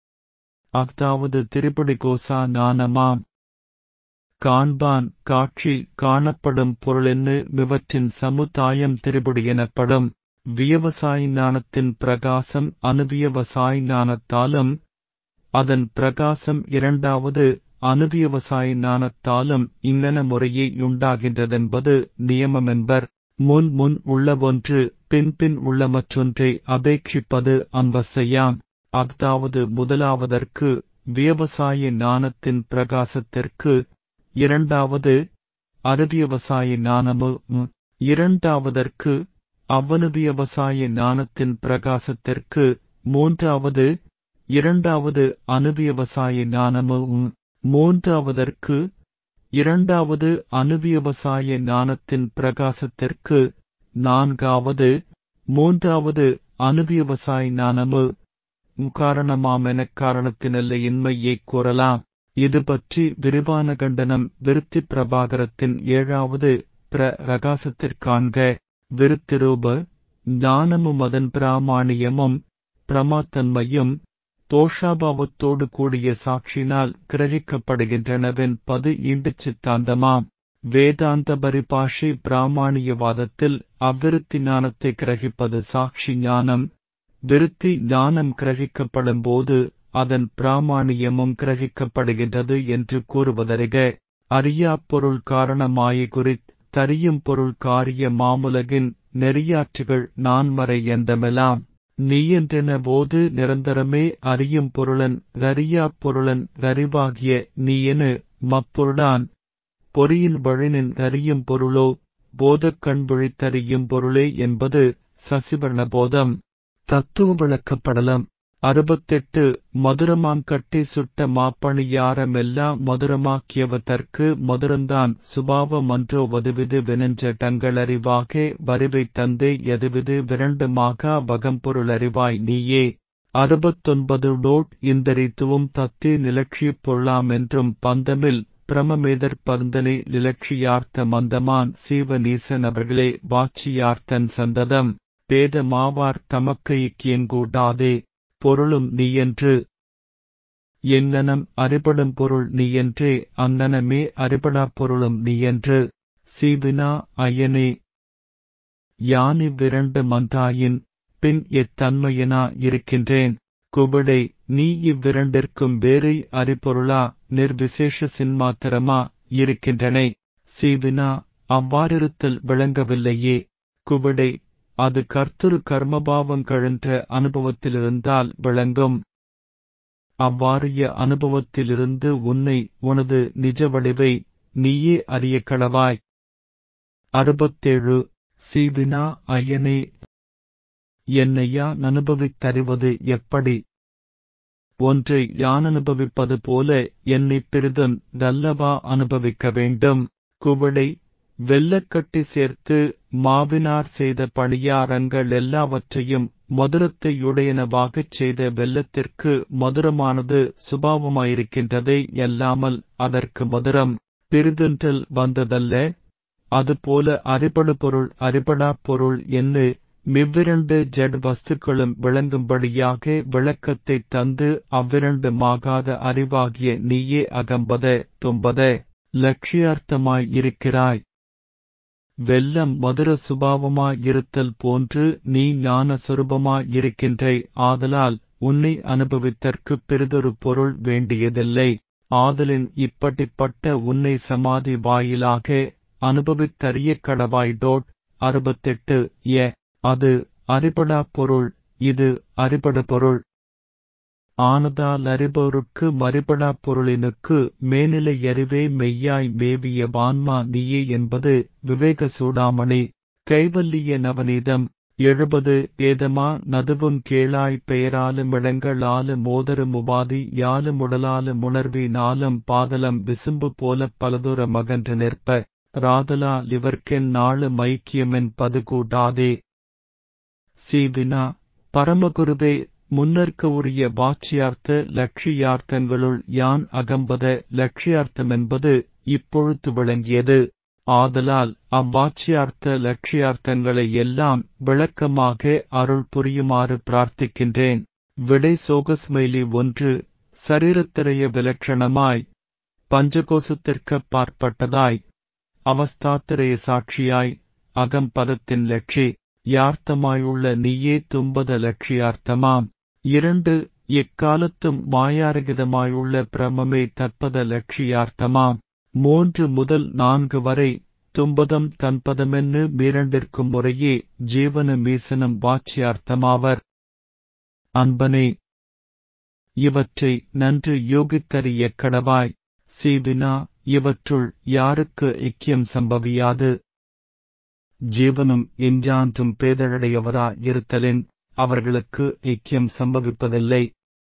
அஃதாவது திரிபுடி கோசா ஞானமாம் காண்பான் காட்சி காணப்படும் பொருளென்னு விவற்றின் சமுதாயம் திரிபுடி எனப்படும் வியவசாய ஞானத்தின் பிரகாசம் அனுவியவசாய ஞானத்தாலும் அதன் பிரகாசம் இரண்டாவது அனுவியவசாய ஞானத்தாலும் இங்கன முறையே உண்டாகின்றதென்பது நியமமென்பர் முன் முன் உள்ள ஒன்று பின் பின் உள்ள மற்றொன்றை அபேட்சிப்பது அன்பசையாம் அஃதாவது முதலாவதற்கு வியவசாய ஞானத்தின் பிரகாசத்திற்கு இரண்டாவது அருவியவசாய ஞானமு இரண்டாவதற்கு அவ்வனுவியவசாய ஞானத்தின் பிரகாசத்திற்கு மூன்றாவது இரண்டாவது அனுவியவசாய ஞானமு மூன்றாவதற்கு இரண்டாவது அனுவியவசாய ஞானத்தின் பிரகாசத்திற்கு நான்காவது மூன்றாவது அனுவியவசாய ஞானமு காரணமாமெனக் காரணத்தினல்ல இன்மையைக் கூறலாம் இது பற்றி விரிவான கண்டனம் விருத்தி பிரபாகரத்தின் ஏழாவது பிரகாசத்திற்காண்க விருத்திரூப ஞானமும் அதன் பிராமாணியமும் பிரமாத்தன்மையும் தோஷாபாவத்தோடு கூடிய சாட்சினால் கிரகிக்கப்படுகின்றனவென் பது ஈண்டுச் சித்தாந்தமாம் வேதாந்த பரிபாஷை பிராமாணியவாதத்தில் அவ்விருத்தி ஞானத்தை கிரகிப்பது சாட்சி ஞானம் விருத்தி ஞானம் கிரகிக்கப்படும் போது அதன் பிராமாணியமும் கிரகிக்கப்படுகின்றது என்று கூறுவதறிக அறியா பொருள் காரணமாய குறித் தரியும் பொருள் காரிய மாமுலகின் நெறியாற்றுகள் நான்மறை எந்தமெல்லாம் நீயென்றென போது நிரந்தரமே அறியும் பொருளன் கரியா பொருளன் கரிவாகிய நீயெனு மப்பொருளான் பொறியின் வழினின் அறியும் பொருளோ போதக் கண் விழித்தறியும் பொருளே என்பது சசிவர்ண போதம் தத்துவ விளக்கப்படலம் அறுபத்தெட்டு மதுரமாம் கட்டி சுட்ட மாப்பணியாரமெல்லாம் மதுரமாக்கியவதற்கு மதுரந்தான் சுபாவ மன்றோ வதுவிது வினஞ்ச தங்களறிவாகே வரிவை தந்தே எதுவிது விரண்டுமாக வகம்பொருளறிவாய் நீயே அறுபத்தொன்பது டோட் இந்தரித்துவும் தத்தி நிலட்சியப் பொருளாமென்றும் பந்தமில் பிரமமேதர் பந்தனை நிலட்சியார்த்த மந்தமான் சீவநீசன் அவர்களே வாட்சியார்த்தன் சந்ததம் பேத மாவார் தமக்கு இக்கியங்கூடாதே பொருளும் நீயென்று எங்கனம் அறிபடும் பொருள் நீயென்றே அங்கனமே அறிபடா பொருளும் நீயென்று சீவினா ஐயனே யானி விரண்டு மந்தாயின் பின் எத்தன்மையனா இருக்கின்றேன் குபிடை நீ இவ்விரண்டிற்கும் வேறு அறிபொருளா நிர்விசேஷ சின்மாத்திரமா இருக்கின்றனை சீவினா அவ்வாறிருத்தல் விளங்கவில்லையே குபிடை அது கர்த்தரு கர்மபாவம் கழன்ற அனுபவத்திலிருந்தால் விளங்கும் அவ்வாறிய அனுபவத்திலிருந்து உன்னை உனது நிஜ வடிவை நீயே அறிய களவாய் அறுபத்தேழு சீவினா ஐயனே என்னையா அனுபவித்தறிவது எப்படி ஒன்றை யான் அனுபவிப்பது போல என்னை பெரிதும் நல்லவா அனுபவிக்க வேண்டும் குவளை வெள்ளக்கட்டி சேர்த்து மாவினார் செய்த பணியாரங்கள் எல்லாவற்றையும் மதுரத்தையுடையனவாகச் செய்த வெள்ளத்திற்கு மதுரமானது சுபாவமாயிருக்கின்றதே அல்லாமல் அதற்கு மதுரம் பிரிதொன்றல் வந்ததல்ல அதுபோல அறிபடு பொருள் அறிபடா பொருள் என்று மிவ்விரண்டு ஜட் வஸ்துக்களும் விளங்கும்படியாக விளக்கத்தை தந்து அவ்விரண்டு மாகாத அறிவாகிய நீயே அகம்பத தும்பத லட்சியார்த்தமாய் இருக்கிறாய் வெள்ளம் மதுர சுபாவமாயிருத்தல் போன்று நீ ஞான சொரூபமாயிருக்கின்றை ஆதலால் உன்னை அனுபவித்தற்கு பெரிதொரு பொருள் வேண்டியதில்லை ஆதலின் இப்படிப்பட்ட உன்னை சமாதி வாயிலாக அனுபவித்தறிய கடவாய் டோட் அறுபத்தெட்டு எ அது அறிபடா பொருள் இது அறிபட பொருள் ஆனதால் அறிபவருக்கு மறுபடா பொருளினுக்கு மேனிலை அறிவே மெய்யாய் மேவிய வான்மா நீயே என்பது விவேக சூடாமணி கைவல்லிய நவநீதம் எழுபது ஏதமா நதுவும் கேளாய் பெயராலும் இடங்களாலு மோதரும் உபாதி யாலும் உடலாலு முணர்வி நாளும் பாதலம் விசும்பு போலப் பலதுர மகன்று நிற்ப ராதலால் இவர்க்கென் நாளு மைக்கியமென் பதுகூடாதே சீவினா பரமகுருவே முன்னர்க்க உரிய வாட்சியார்த்த லட்சியார்த்தங்களுள் யான் அகம்பத லட்சியார்த்தமென்பது இப்பொழுது விளங்கியது ஆதலால் அவ்வாட்சியார்த்த லட்சியார்த்தங்களை எல்லாம் விளக்கமாக அருள் புரியுமாறு பிரார்த்திக்கின்றேன் விடை சோகஸ்மைலி ஒன்று சரீரத்திரைய விலட்சணமாய் பஞ்சகோசத்திற்க பார்ப்பட்டதாய் அவஸ்தாத்திரைய சாட்சியாய் அகம்பதத்தின் லட்சி யார்த்தமாயுள்ள நீயே தும்பத லட்சியார்த்தமாம் இரண்டு எக்காலத்தும் மாயாரகிதமாயுள்ள பிரமமே தற்பத லட்சியார்த்தமாம் மூன்று முதல் நான்கு வரை தும்பதம் தன்பதமென்னு மீரண்டிற்கும் முறையே ஜீவன மீசனம் வாட்சியார்த்தமாவர் அன்பனே இவற்றை நன்று யோகித்தறிய கடவாய் சீவினா இவற்றுள் யாருக்கு ஐக்கியம் சம்பவியாது ஜீவனும் எஞ்சான்றும் பேதழடையவரா இருத்தலின் அவர்களுக்கு ஐக்கியம் சம்பவிப்பதில்லை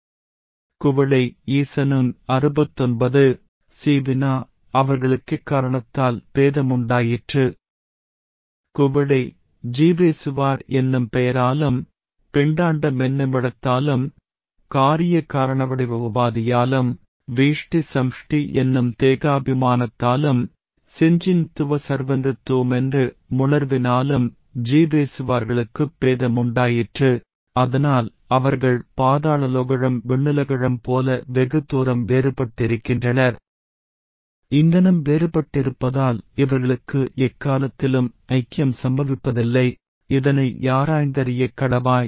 குவளை ஈசனும் அறுபத்தொன்பது சீவினா அவர்களுக்கு காரணத்தால் பேதமுண்டாயிற்று குவளை ஜீவேசுவார் என்னும் பெயராலும் பெண்டாண்ட மென்னமிடத்தாலும் காரிய காரணவடிவ உபாதியாலும் வீஷ்டி சம்ஷ்டி என்னும் தேகாபிமானத்தாலும் செஞ்சின் துவ சர்வந்தத்துவமென்று முணர்வினாலும் ஜீவேசுவார்களுக்குப் பேதமுண்டாயிற்று அதனால் அவர்கள் பாதாளலோகழம் விண்ணுலகழம் போல வெகு தூரம் வேறுபட்டிருக்கின்றனர் இங்கனம் வேறுபட்டிருப்பதால் இவர்களுக்கு எக்காலத்திலும் ஐக்கியம் சம்பவிப்பதில்லை இதனை யாராய்ந்தறிய கடவாய்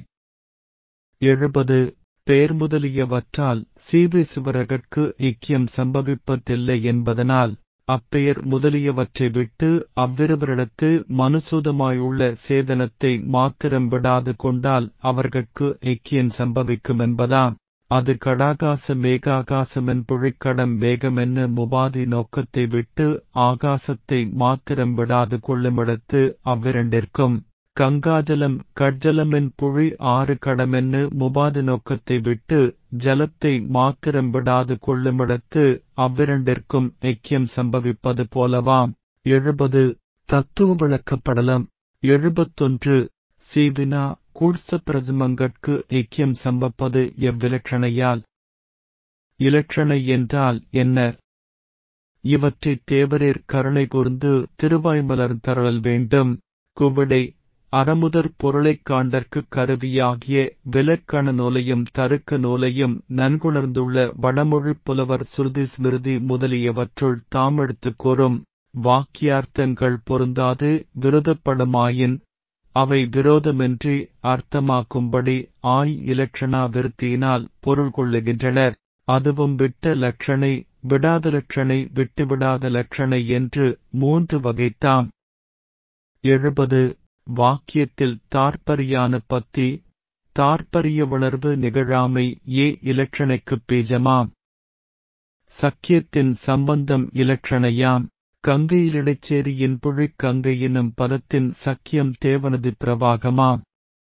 எழுபது பேர் முதலியவற்றால் சீவேசுவரகற்கு ஐக்கியம் சம்பவிப்பதில்லை என்பதனால் அப்பெயர் முதலியவற்றை விட்டு அவ்விருவரிடத்து மனுசூதமாயுள்ள சேதனத்தை மாத்திரம் விடாது கொண்டால் அவர்கட்கு ஐக்கியம் சம்பவிக்கும் என்பதாம் அது கடாகாச மேகாகாசமென் புழிக்கடம் வேகமென்ன முபாதி நோக்கத்தை விட்டு ஆகாசத்தை மாத்திரம் விடாது கொள்ளுமிடத்து அவ்விரண்டிற்கும் கங்காஜலம் கட்ஜலமென் புழி ஆறு கடமென்னு முபாதி நோக்கத்தை விட்டு ஜலத்தை மாத்திரம் விடாது கொள்ளுமிடத்து அவ்விரண்டிற்கும் ஐக்கியம் சம்பவிப்பது போலவாம் எழுபது தத்துவ விளக்கப்படலம் எழுபத்தொன்று சீவினா கூட்ச பிரதிமங்கட்கு ஐக்கியம் சம்பப்பது எவ்விலட்சணையால் இலட்சணை என்றால் என்ன இவற்றைத் தேவரேர் கருணை கூர்ந்து திருவாய்மலர் தரல் வேண்டும் குவிடை அறமுதற் பொருளைக் காண்டற்குக் கருவியாகிய விலக்கண நூலையும் தருக்க நூலையும் நன்குணர்ந்துள்ள வடமொழிப் புலவர் சுருதி ஸ்மிருதி முதலியவற்றுள் தாமெடுத்துக் கூறும் வாக்கியார்த்தங்கள் பொருந்தாது விருதப்படுமாயின் அவை விரோதமின்றி அர்த்தமாக்கும்படி ஆய் இலட்சணா விருத்தியினால் பொருள் கொள்ளுகின்றனர் அதுவும் விட்ட லட்சணை விடாத லட்சணை விட்டுவிடாத லட்சணை என்று மூன்று வகைத்தாம் எழுபது வாக்கியத்தில் தாற்பரியான பத்தி தாற்பரிய உணர்வு நிகழாமை ஏ இலட்சணைக்குப் பீஜமாம் சக்கியத்தின் சம்பந்தம் இலட்சணையாம் கங்கையிலிடைச்சேரியின் புழிக் கங்கையினும் பதத்தின் சக்கியம் தேவனது பிரவாகமாம்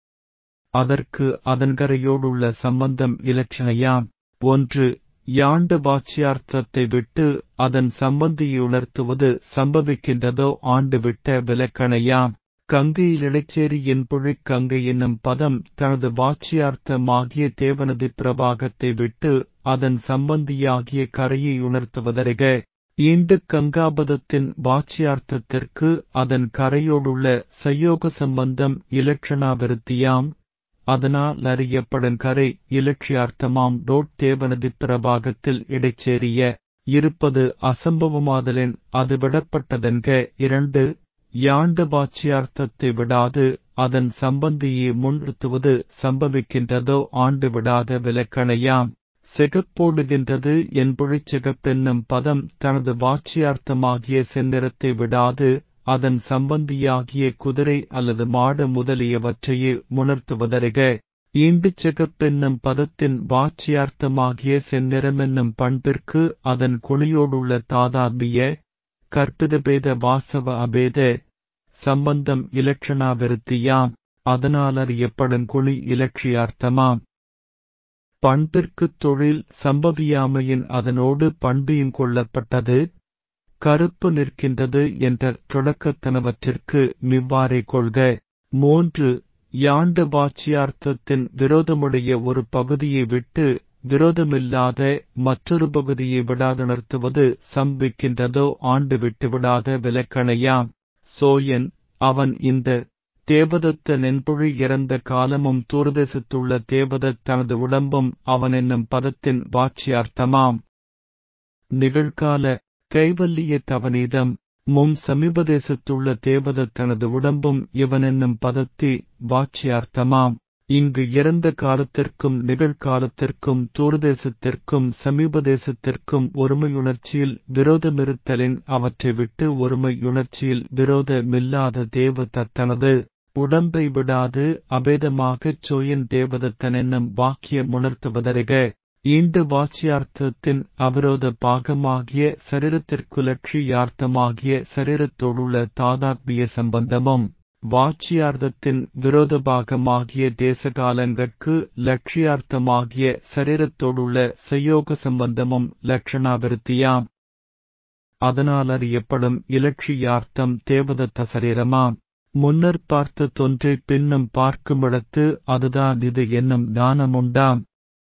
அதற்கு அதன்கரையோடுள்ள சம்பந்தம் இலட்சணையாம் ஒன்று யாண்டு வாட்சியார்த்தத்தை விட்டு அதன் சம்பந்தியுணர்த்துவது சம்பவிக்கின்றதோ ஆண்டு விட்ட விலக்கணையாம் கங்கையிலிடைச்சேரியின் புழிக் கங்கை என்னும் பதம் தனது வாட்சியார்த்தமாகிய தேவனது பிரபாகத்தை விட்டு அதன் சம்பந்தியாகிய கரையை உணர்த்துவதறிக ஈண்டு கங்காபதத்தின் வாட்சியார்த்தத்திற்கு அதன் கரையோடுள்ள சயோக சம்பந்தம் இலட்சணாவிருத்தியாம் அதனால் அறியப்படும் கரை இலட்சியார்த்தமாம் டோட் தேவனது பிரபாகத்தில் இடைச்சேரிய இருப்பது அசம்பவமாதலின் அது விடப்பட்டதென்க இரண்டு யாண்டு வாட்சியார்த்தத்தை விடாது அதன் சம்பந்தியை முன்னிறுத்துவது சம்பவிக்கின்றதோ ஆண்டு விடாத விலக்கணையாம் சிகப்போடுகின்றது என்பொழிச் சிகப்பென்னும் பதம் தனது வாட்சியார்த்தமாகிய செந்நிறத்தை விடாது அதன் சம்பந்தியாகிய குதிரை அல்லது மாடு முதலியவற்றையே உணர்த்துவதறிக ஈண்டுச் சிகப்பென்னும் பதத்தின் வாட்சியார்த்தமாகிய செந்நிறமென்னும் பண்பிற்கு அதன் குணியோடுள்ள தாதாபிய கற்பிதபேத வாசவ அபேத சம்பந்தம் இலட்சணாவிருத்தியாம் அதனால் அறியப்படும் குணி இலட்சியார்த்தமாம் பண்பிற்குத் தொழில் சம்பவியாமையின் அதனோடு பண்பியும் கொள்ளப்பட்டது கருப்பு நிற்கின்றது என்ற தொடக்கத்தனவற்றிற்கு மிவ்வாறே கொள்க மூன்று யாண்டு வாட்சியார்த்தத்தின் விரோதமுடைய ஒரு பகுதியை விட்டு விரோதமில்லாத மற்றொரு பகுதியை விடாதுணர்த்துவது சம்பிக்கின்றதோ ஆண்டு விட்டு விடாத விலக்கணையாம் சோயன் அவன் இந்த தேவதத்த நென்பொழி இறந்த காலமும் தூரதேசத்துள்ள தேவதத் தனது உடம்பும் அவன் என்னும் பதத்தின் வாட்சியார்த்தமாம் நிகழ்கால கைவல்லிய தவநீதம் மும் சமீபதேசத்துள்ள தேவதத் தனது உடம்பும் இவன் என்னும் பதத்தி வாட்சியார்த்தமாம் இங்கு இறந்த காலத்திற்கும் நிகழ்காலத்திற்கும் தூரதேசத்திற்கும் சமீபதேசத்திற்கும் ஒருமையுணர்ச்சியில் விரோதமிருத்தலின் அவற்றை விட்டு ஒருமையுணர்ச்சியில் விரோதமில்லாத தேவதத்தனது உடம்பை விடாது அபேதமாகச் சோயன் தேவதத்தன் என்னும் வாக்கியமுணர்த்துவதறிக ஈண்டு வாட்சியார்த்தத்தின் அவிரோத பாகமாகிய சரீரத்திற்குலட்சியார்த்தமாகிய சரீரத்தோடுள்ள தாதாத்மிய சம்பந்தமும் வாட்சியார்த்தத்தின் விரோத பாகமாகிய தேசகாலங்கட்கு லட்சியார்த்தமாகிய சரீரத்தோடுள்ள சயோக சம்பந்தமும் லட்சணாவிருத்தியாம் அதனால் அறியப்படும் இலட்சியார்த்தம் தேவதத்த சரீரமாம் முன்னர் பார்த்த தொன்றை பின்னும் பார்க்குமிடத்து அதுதான் இது என்னும் ஞானமுண்டாம்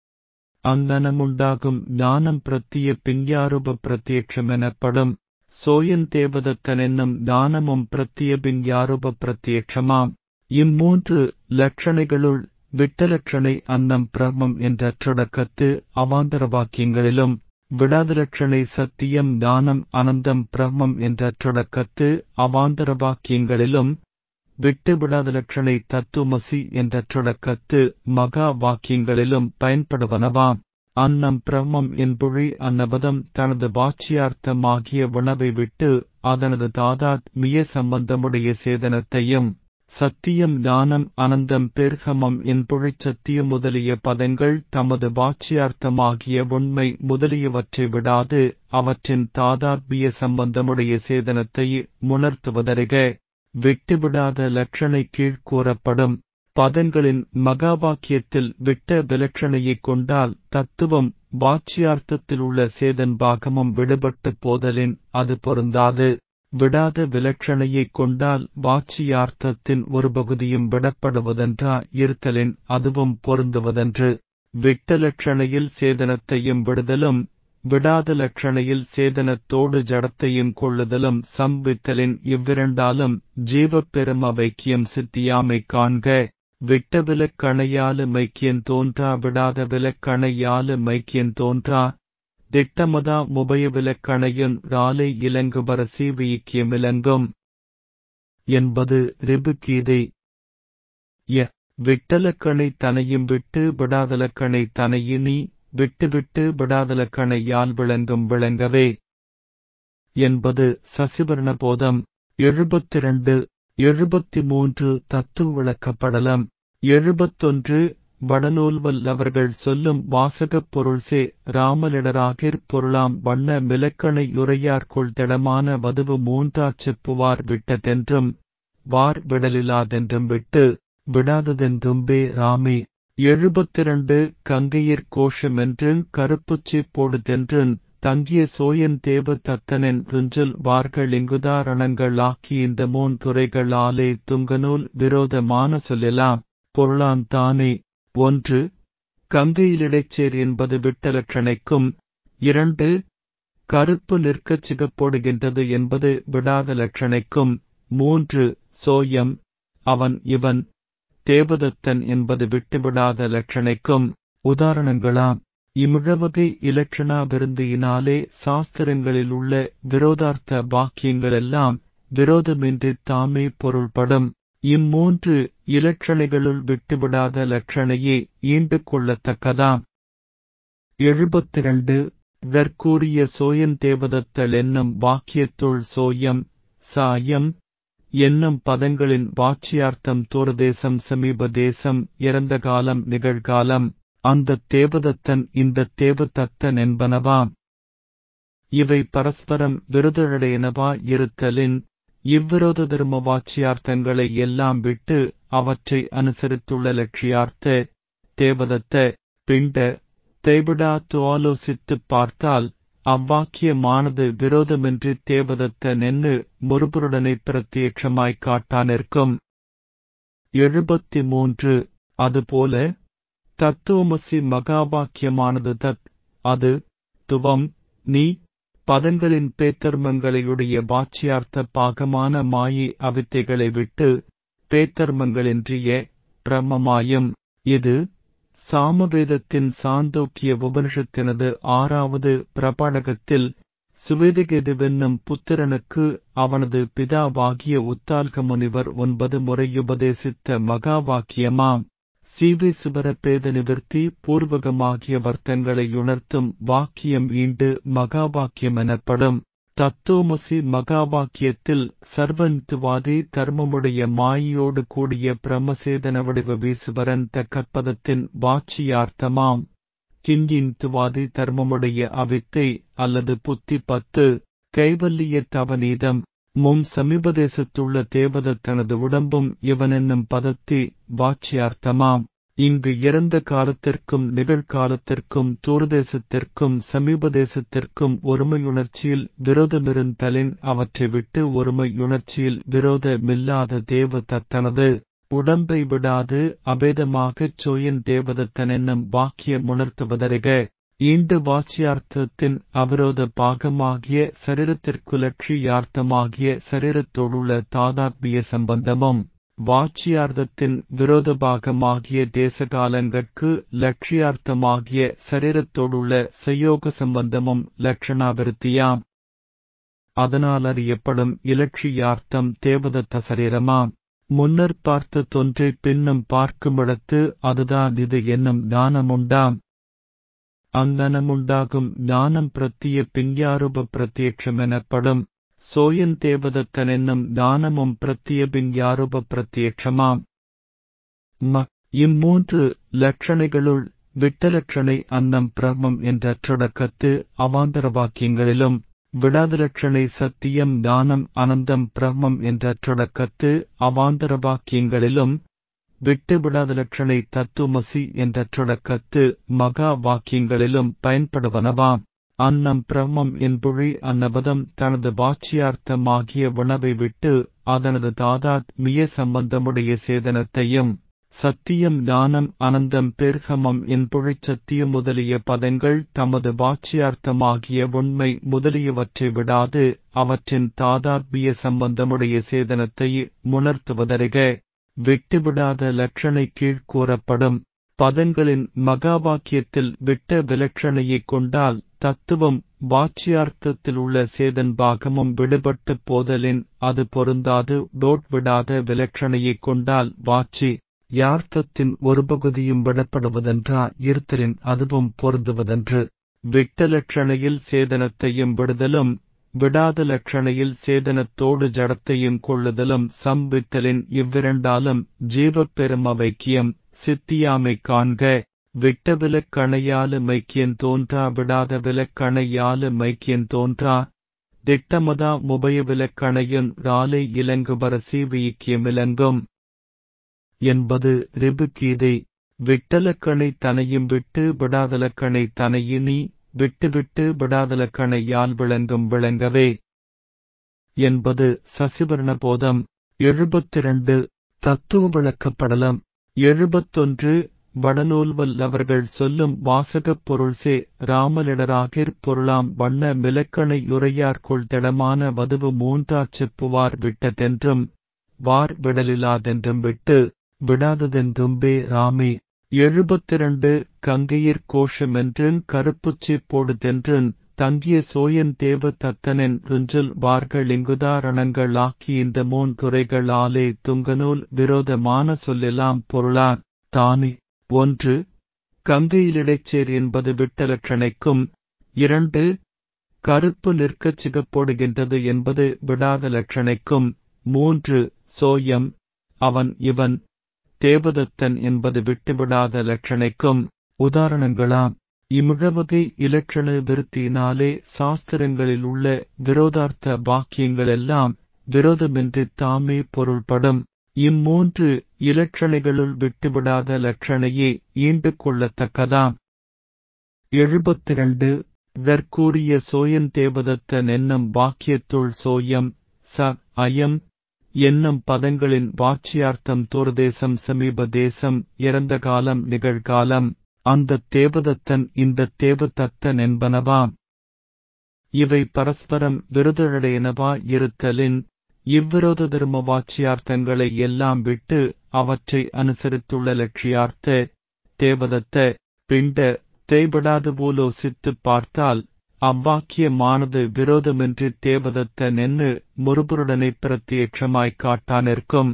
அங்கனமுண்டாகும் ஞானம் பிரத்திய பிஞ்ஞாரூப பிரத்யட்சம் எனப்படும் சோயன் தேவதத்தன் என்னும் ஞானமும் பிரத்திய பிஞ்ஞாரூப பிரத்யட்சமாம் இம்மூன்று லட்சணைகளுள் விட்டலட்சணை அன்னம் பிரம்மம் என்ற தொடக்கத்து அவாந்தர வாக்கியங்களிலும் விடாதலட்சணை சத்தியம் ஞானம் அனந்தம் பிரம்மம் என்ற தொடக்கத்து அவாந்தர வாக்கியங்களிலும் விட்டு விடாத லட்சணை தத்துவமசி என்ற தொடக்கத்து மகா வாக்கியங்களிலும் பயன்படுவனவாம் அன்னம் பிரம்மம் என்பொழி அன்னபதம் தனது வாட்சியார்த்தமாகிய உணவை விட்டு அதனது தாதாத் மிய சம்பந்தமுடைய சேதனத்தையும் சத்தியம் ஞானம் அனந்தம் பெர்கமம் என்பொழிச் சத்தியம் முதலிய பதங்கள் தமது வாட்சியார்த்தமாகிய உண்மை முதலியவற்றை விடாது அவற்றின் தாதாத்மிய சம்பந்தமுடைய சேதனத்தை உணர்த்துவதறிக விட்டுவிடாத லட்சணை கீழ் கூறப்படும் பதங்களின் மகாவாக்கியத்தில் விட்ட விலட்சணையைக் கொண்டால் தத்துவம் வாட்சியார்த்தத்தில் உள்ள சேதன் பாகமும் விடுபட்டு போதலின் அது பொருந்தாது விடாத விலட்சணையைக் கொண்டால் வாட்சியார்த்தத்தின் ஒரு பகுதியும் விடப்படுவதென்றா இருத்தலின் அதுவும் பொருந்துவதென்று விட்ட லட்சணையில் சேதனத்தையும் விடுதலும் விடாத லட்சணையில் சேதனத்தோடு ஜடத்தையும் கொள்ளுதலும் சம்பித்தலின் இவ்விரண்டாலும் ஜீவப் பெரும வைக்கியம் சித்தியாமை காண்க விட்ட விலக்கணையாலு மைக்கியன் தோன்றா விடாத விலக்கணையாலு மைக்கியன் தோன்றா திட்டமதா முபய விலக்கணையுன் ராலை இலங்குபர சீவியிக்கியம் இலங்கும் என்பது ரிபுகீதை ய விட்டலக்கணை தனையும் விட்டு விடாதலக்கணை தனையினி விட்டுவிட்டு விடாதலக்கணை யால் விளங்கும் விளங்கவே என்பது சசிவர்ண போதம் எழுபத்திரண்டு எழுபத்தி மூன்று தத்துவ விளக்கப்படலம் எழுபத்தொன்று வடநூல் வல்லவர்கள் சொல்லும் வாசகப் பொருள்சே ராமலிடராகிற் பொருளாம் வண்ண மிலக்கணை யுரையார்கொள் திடமான வதுவு மூன்றாச் செப்புவார் விட்டதென்றும் வார் விடலிலாதென்றும் விட்டு விடாததென்றும்பே ராமே எழுபத்திரண்டு கங்கையிற் கோஷமென்றும் கருப்புச்சி போடுதென்றும் தங்கிய சோயன் தேவ தத்தனின் ருஞ்சல் வார்கள் இங்குதாரணங்கள் ஆக்கி இந்த மூன் துறைகளாலே துங்கநூல் விரோதமான சொல்லலாம் பொருளான் தானே ஒன்று கங்கையிலிடைச்சேர் என்பது விட்டலட்சணைக்கும் இரண்டு கருப்பு நிற்கச் சிகப்போடுகின்றது என்பது விடாத லட்சணைக்கும் மூன்று சோயம் அவன் இவன் தேவதத்தன் என்பது விட்டுவிடாத லட்சணைக்கும் உதாரணங்களாம் இமிழவகை இலட்சணா விருந்தியினாலே சாஸ்திரங்களில் உள்ள விரோதார்த்த வாக்கியங்களெல்லாம் விரோதமின்றி தாமே பொருள்படும் இம்மூன்று இலட்சணைகளுள் விட்டுவிடாத லட்சணையே ஈண்டு கொள்ளத்தக்கதாம் எழுபத்திரண்டு இதற்கூறிய சோயன் தேவதத்தல் என்னும் வாக்கியத்துள் சோயம் சாயம் என்னும் பதங்களின் வாட்சியார்த்தம் தூரதேசம் சமீப தேசம் இறந்த காலம் நிகழ்காலம் அந்த தேவதத்தன் இந்த தேவதத்தன் என்பனவாம் இவை பரஸ்பரம் விருதுழையனவா இருத்தலின் இவ்விரோத தர்ம வாட்சியார்த்தங்களை எல்லாம் விட்டு அவற்றை அனுசரித்துள்ள லட்சியார்த்த தேவதத்த பிண்ட தேவிடாத்து ஆலோசித்துப் பார்த்தால் அவ்வாக்கியமானது விரோதமின்றி தேவதத்த நென்னு முறுபுருடனை பிரத்யட்சமாய்க் காட்டானிருக்கும் எழுபத்தி மூன்று அதுபோல தத்துவமசி மகாவாக்கியமானது தத் அது துவம் நீ பதங்களின் பேத்தர்மங்களையுடைய வாட்சியார்த்த பாகமான மாயை அவித்தைகளை விட்டு பேத்தர்மங்களின்றிய பிரம்மமாயும் இது சாமவேதத்தின் சாந்தோக்கிய உபனிஷத்தினது ஆறாவது பிரபடகத்தில் சுவேதகெதுவென்னும் புத்திரனுக்கு அவனது பிதாவாகிய உத்தால்க முனிவர் ஒன்பது முறையுபதேசித்த மகாவாக்கியமாம் சீவை சுபரபேத நிவர்த்தி பூர்வகமாகிய வர்த்தங்களை உணர்த்தும் வாக்கியம் ஈண்டு மகாவாக்கியம் எனப்படும் தத்துவமசி மகாவாக்கியத்தில் சர்வந்துவாதி தர்மமுடைய மாயோடு கூடிய பிரம்மசேதன வடிவ வீசுவரன் கற்பதத்தின் வாட்சியார்த்தமாம் கிஞ்சிந்துவாதி தர்மமுடைய அவித்தை அல்லது புத்தி பத்து கைவல்லிய தவநீதம் மும் சமீபதேசத்துள்ள தேவதத்தனது உடம்பும் இவனென்னும் பதத்தி வாட்சியார்த்தமாம் இங்கு இறந்த காலத்திற்கும் நிகழ்காலத்திற்கும் தூர்தேசத்திற்கும் சமீபதேசத்திற்கும் ஒருமையுணர்ச்சியில் விரோதமிருந்தலின் அவற்றை விட்டு ஒருமையுணர்ச்சியில் விரோதமில்லாத தேவதத்தனது உடம்பை விடாது அபேதமாகச் சோயன் தேவதத்தனென்னும் வாக்கியமுணர்த்துவதறிக ஈண்டு வாட்சியார்த்தத்தின் அவிரோத பாகமாகிய சரீரத்திற்கு லட்சியார்த்தமாகிய சரீரத்தோடுள்ள தாதாத்மிய சம்பந்தமும் வாட்சியார்த்தத்தின் விரோத பாகமாகிய தேசகாலங்கட்கு லட்சியார்த்தமாகிய சரீரத்தோடுள்ள சயோக சம்பந்தமும் லட்சணாவிருத்தியாம் அதனால் அறியப்படும் இலட்சியார்த்தம் தேவதத்த சரீரமாம் முன்னர் பார்த்த தொன்றை பின்னும் பார்க்குமிடத்து அதுதான் இது என்னும் ஞானமுண்டாம் அங்கனமுண்டாகும் ஞானம் பிரத்திய பின்யாரூப பிரத்யட்சம் எனப்படும் சோயன் தேவதத்தனென்னும் ஞானமும் பிரத்திய பின்யாரூப பிரத்யட்சமாம் ம இம்மூன்று லட்சணைகளுள் விட்டலட்சணை அன்னம் பிரம்மம் என்ற தொடக்கத்து அவாந்தர வாக்கியங்களிலும் விடாதலட்சணை சத்தியம் ஞானம் அனந்தம் பிரம்மம் என்ற தொடக்கத்து அவாந்தர வாக்கியங்களிலும் விட்டு விடாத லட்சணை தத்துவமசி என்ற தொடக்கத்து மகா வாக்கியங்களிலும் பயன்படுவனவாம் அன்னம் பிரம்மம் என்பொழி அன்னபதம் தனது வாட்சியார்த்தமாகிய உணவை விட்டு அதனது தாதாத் மிய சம்பந்தமுடைய சேதனத்தையும் சத்தியம் ஞானம் அனந்தம் பெர்கமம் என்பொழிச் சத்தியம் முதலிய பதங்கள் தமது வாட்சியார்த்தமாகிய உண்மை முதலியவற்றை விடாது அவற்றின் தாதாத்மிய சம்பந்தமுடைய சேதனத்தை உணர்த்துவதறிக விட்டுவிடாத லட்சணை கீழ் கூறப்படும் பதங்களின் மகாவாக்கியத்தில் விட்ட விலட்சணையைக் கொண்டால் தத்துவம் வாட்சியார்த்தத்தில் உள்ள சேதன் பாகமும் விடுபட்டு போதலின் அது பொருந்தாது டோட் விடாத விலட்சணையைக் கொண்டால் வாட்சி யார்த்தத்தின் ஒரு பகுதியும் விடப்படுவதென்றா இருத்தலின் அதுவும் பொருந்துவதென்று விட்ட லட்சணையில் சேதனத்தையும் விடுதலும் விடாத லட்சணையில் சேதனத்தோடு ஜடத்தையும் கொள்ளுதலும் சம்பித்தலின் இவ்விரண்டாலும் ஜீவப் பெருமவைக்கியம் சித்தியாமை காண்க விட்ட விலக்கணையாலு மைக்கியன் தோன்றா விடாத விலக்கணையாலு மைக்கியன் தோன்றா திட்டமதா முபய விலக்கணையுன் ராலை இலங்குபர சீவியிக்கியமிலங்கும் என்பது ரிபுகீதை விட்டலக்கணை தனையும் விட்டு விடாதலக்கணை தனையினி விட்டுவிட்டு விடாதலக்கணை யால் விளங்கும் விளங்கவே என்பது சசிவர்ண போதம் எழுபத்திரண்டு தத்துவ விளக்கப்படலம் எழுபத்தொன்று வடநூல் வல்லவர்கள் சொல்லும் வாசகப் பொருள்சே ராமலிடராகிற் பொருளாம் வண்ண மிலக்கணை உரையார்கொள் திடமான வதுவு மூன்றாச் செப்புவார் விட்டதென்றும் வார் விடலிலாதென்றும் விட்டு விடாததென்றும்பே ராமே எழுபத்திரண்டு கங்கையிற் கோஷமென்றன் கருப்புச்சி போடுதென்றன் தங்கிய சோயன் தேவ தத்தனின் ருஞ்சல் வார்கள் இங்குதாரணங்களாக்கி இந்த மூன் துறைகளாலே துங்கநூல் விரோதமான சொல்லெல்லாம் பொருளான் தானே ஒன்று கங்கையிலிடைச்சேர் என்பது விட்டலட்சணைக்கும் இரண்டு கருப்பு நிற்கச் சிகப்போடுகின்றது என்பது விடாத லட்சணைக்கும் மூன்று சோயம் அவன் இவன் தேவதத்தன் என்பது விட்டுவிடாத லட்சணைக்கும் உதாரணங்களாம் இமிழவகை இலட்சண விருத்தியினாலே சாஸ்திரங்களில் உள்ள விரோதார்த்த வாக்கியங்களெல்லாம் விரோதமின்றி தாமே பொருள்படும் இம்மூன்று இலட்சணைகளுள் விட்டுவிடாத லட்சணையே ஈண்டு கொள்ளத்தக்கதாம் எழுபத்திரண்டு இதற்கூறிய சோயன் தேவதத்தன் என்னும் வாக்கியத்துள் சோயம் ச அயம் என்னும் பதங்களின் வாட்சியார்த்தம் தோர்தேசம் சமீப தேசம் இறந்த காலம் நிகழ்காலம் அந்த தேவதத்தன் இந்த தேவதத்தன் என்பனவாம் இவை பரஸ்பரம் விருதழையனவா இருத்தலின் இவ்விரோத தர்ம வாட்சியார்த்தங்களை எல்லாம் விட்டு அவற்றை அனுசரித்துள்ள லட்சியார்த்த தேவதத்த பிண்ட தேய்படாது போலோசித்துப் பார்த்தால் அவ்வாக்கியமானது விரோதமின்றி தேவதத்த நென்னு முறுபுருடனை பிரத்யேட்சமாய்க் காட்டானிருக்கும்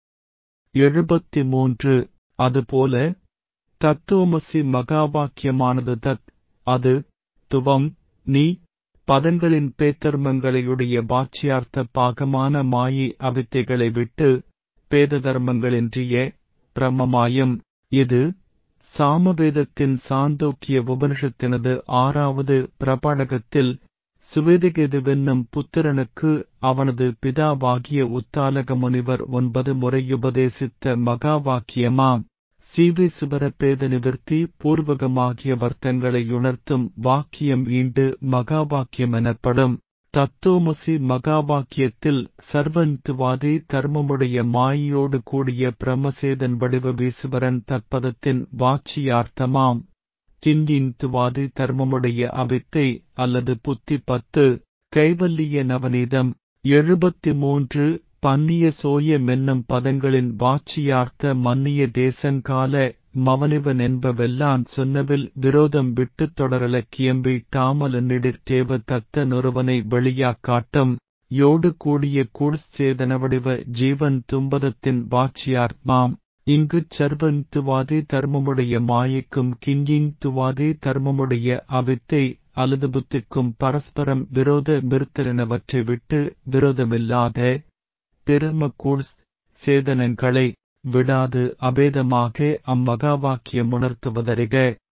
எழுபத்தி மூன்று அதுபோல தத்துவமசி மகாவாக்கியமானது தத் அது துவம் நீ பதங்களின் பேத்தர்மங்களையுடைய வாட்சியார்த்த பாகமான மாயை அவித்தைகளை விட்டு பேத தர்மங்களின்றிய பிரமமாயும் இது சாமவேதத்தின் சாந்தோக்கிய உபனிஷத்தினது ஆறாவது பிரபாடகத்தில் சுவேதகேதுவென்னும் புத்திரனுக்கு அவனது பிதாவாகிய உத்தாலக முனிவர் ஒன்பது முறையுபதேசித்த மகாவாக்கியமாம் சீவேசுவர பேத நிவர்த்தி பூர்வகமாகிய வர்த்தங்களை உணர்த்தும் வாக்கியம் ஈண்டு மகாவாக்கியம் எனப்படும் தத்துவமசி மகாவாக்கியத்தில் சர்வந்துவாதி தர்மமுடைய மாயோடு கூடிய பிரமசேதன் வடிவ வீசுவரன் தற்பதத்தின் வாட்சியார்த்தமாம் கிண்டின்துவாதி தர்மமுடைய அவித்தை அல்லது புத்தி பத்து கைவல்லிய நவநீதம் எழுபத்தி மூன்று பன்னிய சோய மென்னும் பதங்களின் வாட்சியார்த்த மன்னிய தேசங்கால மவனிவன் என்பவெல்லான் சொன்னவில் விரோதம் விட்டுத் தொடரலக்கியம் வீட்டாமல நிடிர்த்தேவ தத்த நொருவனை வெளியாக் காட்டும் யோடு கூடிய கூழ்சேதனவடிவ ஜீவன் தும்பதத்தின் வாட்சியார்மாம் இங்குச் சர்வந்துவாதி தர்மமுடைய மாயைக்கும் கிஞ்சிந்துவாதி தர்மமுடைய அவித்தை அல்லது புத்திக்கும் பரஸ்பரம் விரோத மிருத்தலினவற்றை விட்டு விரோதமில்லாத பிரம கூழ்ஸ் சேதனங்களை விடாது அபேதமாக அம்மகாவாக்கியம் உணர்த்துவதறிக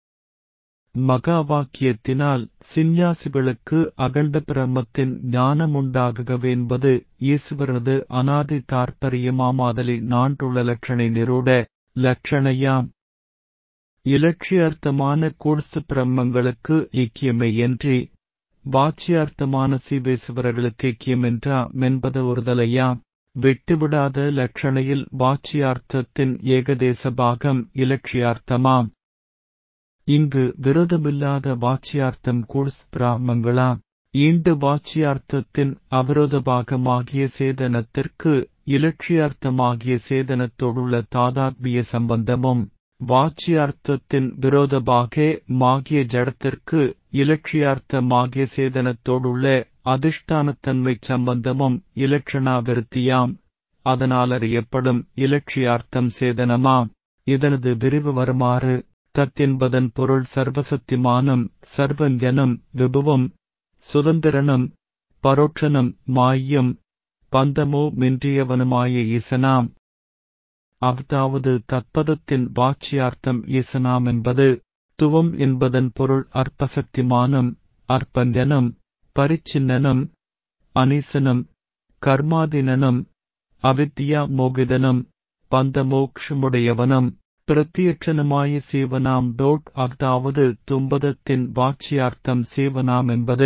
மகாவாக்கியத்தினால் சிந்நியாசிகளுக்கு அகண்ட பிரம்மத்தின் ஞானமுண்டாகுகவென்பது ஈஸ்வரனது அனாதி தாற்பரியமாமாதலி நாண்டுள்ள லட்சணை நிரூட லட்சணையாம் இலட்சியார்த்தமான கூழ்சு பிரம்மங்களுக்கு ஐக்கியமையன்றி வாட்சியார்த்தமான சீவேசுவரர்களுக்கு ஐக்கியமென்றா மென்பத ஒருதலையாம் விட்டுவிடாத லட்சணையில் வாட்சியார்த்தத்தின் ஏகதேச பாகம் இலட்சியார்த்தமாம் இங்கு விரோதமில்லாத வாட்சியார்த்தம் கூழ்ஸ் பிராமங்களாம் ஈண்டு வாட்சியார்த்தத்தின் அவரோத பாகமாகிய சேதனத்திற்கு இலட்சியார்த்தமாகிய சேதனத்தோடுள்ள தாதாத்மிய சம்பந்தமும் வாட்சியார்த்தத்தின் விரோதபாகே மாகிய ஜடத்திற்கு இலட்சியார்த்தமாகிய சேதனத்தோடுள்ள அதிஷ்டானத்தன்மை சம்பந்தமும் இலட்சணாவிருத்தியாம் அதனால் அறியப்படும் இலட்சியார்த்தம் சேதனமாம் இதனது விரிவு வருமாறு தத்தென்பதன் பொருள் சர்வசத்திமானம் சர்வஞ்சனம் விபுவும் சுதந்திரனும் பரோட்சனும் மாயம் பந்தமோ மின்றியவனுமாய ஈசனாம் அஃதாவது தற்பதத்தின் வாட்சியார்த்தம் ஈசனாம் என்பது துவம் என்பதன் பொருள் அற்பசக்திமானம் அற்பஞ்சனம் பரிச்சின்னனம் அனீசனம் கர்மாதினனம் அவித்யா மோகிதனம் பந்தமோக்ஷமுடையவனம் பிரத்தியட்சணமாய சீவனாம் டோட் அஃதாவது தும்பதத்தின் வாட்சியார்த்தம் சீவனாம் என்பது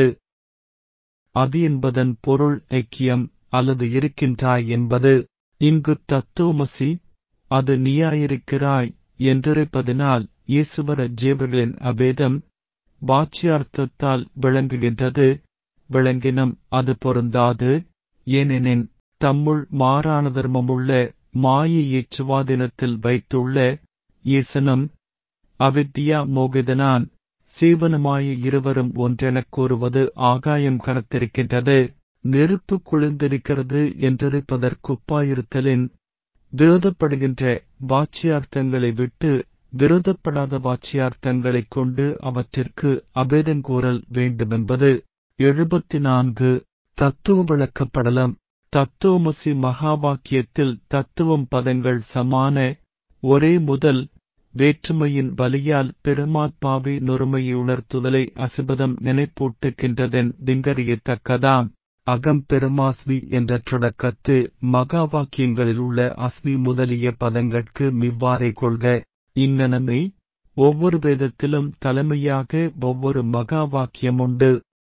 அது என்பதன் பொருள் ஐக்கியம் அல்லது இருக்கின்றாய் என்பது இங்கு தத்துவமசி அது நீயாயிருக்கிறாய் என்றிருப்பதினால் ஈசுவர ஜீவர்களின் அபேதம் வாட்சியார்த்தத்தால் விளங்குகின்றது விளங்கினும் அது பொருந்தாது ஏனெனின் தம்முள் மாறான தர்மமுள்ள மாயையைச் சுவாதினத்தில் வைத்துள்ள ஈசனும் அவித்யா மோகிதனான் சீவனமாய இருவரும் ஒன்றெனக் கூறுவது ஆகாயம் கனத்திருக்கின்றது நெருப்பு குளிர்ந்திருக்கிறது என்றிருப்பதற்குப்பாயிருத்தலின் விரோதப்படுகின்ற வாட்சியார்த்தங்களை விட்டு விரோதப்படாத வாட்சியார்த்தங்களைக் கொண்டு அவற்றிற்கு அபேதங்கூறல் வேண்டுமென்பது எழுபத்தி நான்கு தத்துவ விளக்கப்படலம் தத்துவமசி மகாவாக்கியத்தில் தத்துவம் பதங்கள் சமான ஒரே முதல் வேற்றுமையின் வலியால் பெருமாத்மாவை நொறுமையை உணர்த்துதலை அசுபதம் நினைப்பூட்டுகின்றதென் திங்கறியத்தக்கதாம் அகம் பெருமாஸ்மி என்ற தொடக்கத்து மகா வாக்கியங்களில் உள்ள அஸ்மி முதலிய பதங்கட்கு மிவ்வாறை கொள்க இங்கனமே ஒவ்வொரு வேதத்திலும் தலைமையாக ஒவ்வொரு மகா வாக்கியம் உண்டு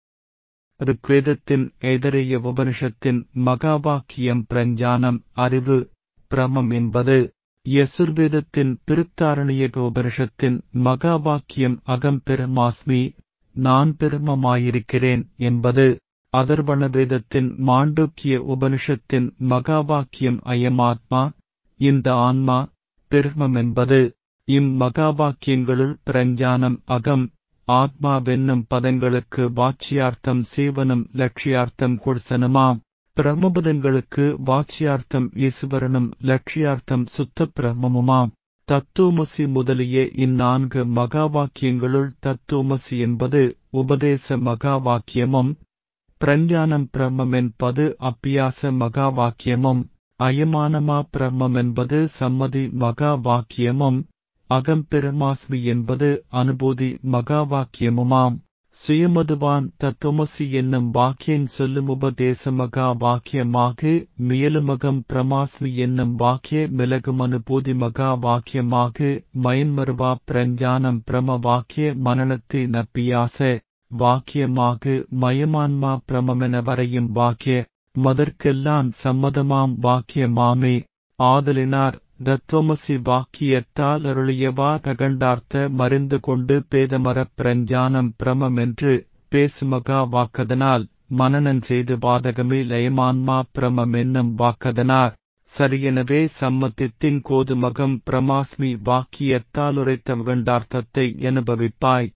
ருக்வேதத்தின் எதிரைய உபனிஷத்தின் மகா வாக்கியம் பிரஞ்சானம் அறிவு பிரமம் என்பது யசுர்வேதத்தின் திருத்தாரணிய உபனிஷத்தின் மகா வாக்கியம் அகம் பெருமாஸ்மி நான் பெருமமாயிருக்கிறேன் என்பது அதர்வண வேதத்தின் மாண்டூக்கிய உபனிஷத்தின் மகா வாக்கியம் அயமாத்மா இந்த ஆன்மா பெருமம் என்பது இம் மகா வாக்கியங்களுள் பிரஞ்ஞானம் அகம் ஆத்மாவென்னும் பதங்களுக்கு வாட்சியார்த்தம் சேவனும் லட்சியார்த்தம் கொடுசனுமாம் பிரமபதங்களுக்கு வாட்சியார்த்தம் ஈஸ்வரனும் லட்சியார்த்தம் சுத்த பிரமமுமாம் தத்துவமசி முதலிய இந்நான்கு மகா வாக்கியங்களுள் தத்துவமசி என்பது உபதேச மகா வாக்கியமும் பிரஞ்ஞானம் பிரம்மம் என்பது அப்பியாச மகா வாக்கியமும் அயமானமா பிரம்மம் என்பது சம்மதி மகா வாக்கியமும் அகம்பெருமாஸ்மி என்பது அனுபூதி மகா வாக்கியமுமாம் சுயமதுவான் தத்துவமசி என்னும் வாக்கியன் சொல்லும் உபதேச மகா வாக்கியமாக மியலுமகம் பிரமாஸ்மி என்னும் வாக்கிய மிளகும் அனுபூதி மகா வாக்கியமாக மயன்மருவா பிரஞ்ஞானம் பிரம வாக்கிய மனநத்தை நப்பியாச வாக்கியமாக மயமான்மா பிரமமென வரையும் வாக்கிய மதற்கெல்லாம் சம்மதமாம் வாக்கியமாமே ஆதலினார் தத்துவமசி வாக்கியத்தால் அருளியவா தகண்டார்த்த மறிந்து கொண்டு பேதமரப் பிரஞ்ஞானம் பிரமம் என்று பேசுமகா வாக்கதனால் மனநன் செய்து பாதகமே லயமான்மா பிரமம் என்னும் வாக்கதனார் சரியெனவே சம்மத்தித்தின் கோதுமகம் பிரமாஸ்மி வாக்கியத்தால் உரைத்த மகண்டார்த்தத்தை அனுபவிப்பாய்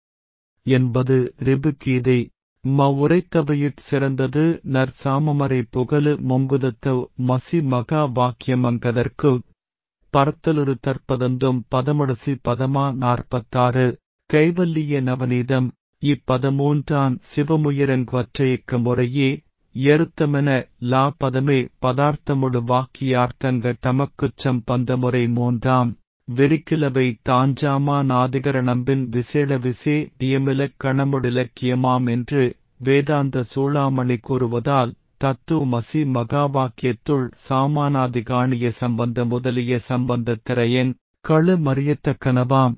என்பது ரிபுகீதை மவுரைத்தவையிற் சிறந்தது நற்சாமமரை புகழு மொங்குதத்த மசி மகா வாக்கியமங்கதற்கு பரத்தலுரு தற்பதந்தும் பதமடசி பதமா நாற்பத்தாறு கைவல்லிய நவநீதம் இப்பதமூன்றான் சிவமுயரன்குவற்றையக்க முறையே எருத்தமென லா பதமே பதார்த்தமுடு வாக்கியார்த்தங்க தமக்குச்சம் பந்தமுறை மூன்றாம் வெறிக்கிழவை தாஞ்சாமா நாதிகர நம்பின் விசேட விசே தியமிலக் கணமுடிலக்கியமாம் என்று வேதாந்த சூளாமணி கூறுவதால் தத்துவமசி மகாவாக்கியத்துள் சாமானாதிகாணிய சம்பந்த முதலிய சம்பந்த திரையன் களு மறியத்தக்கனவாம்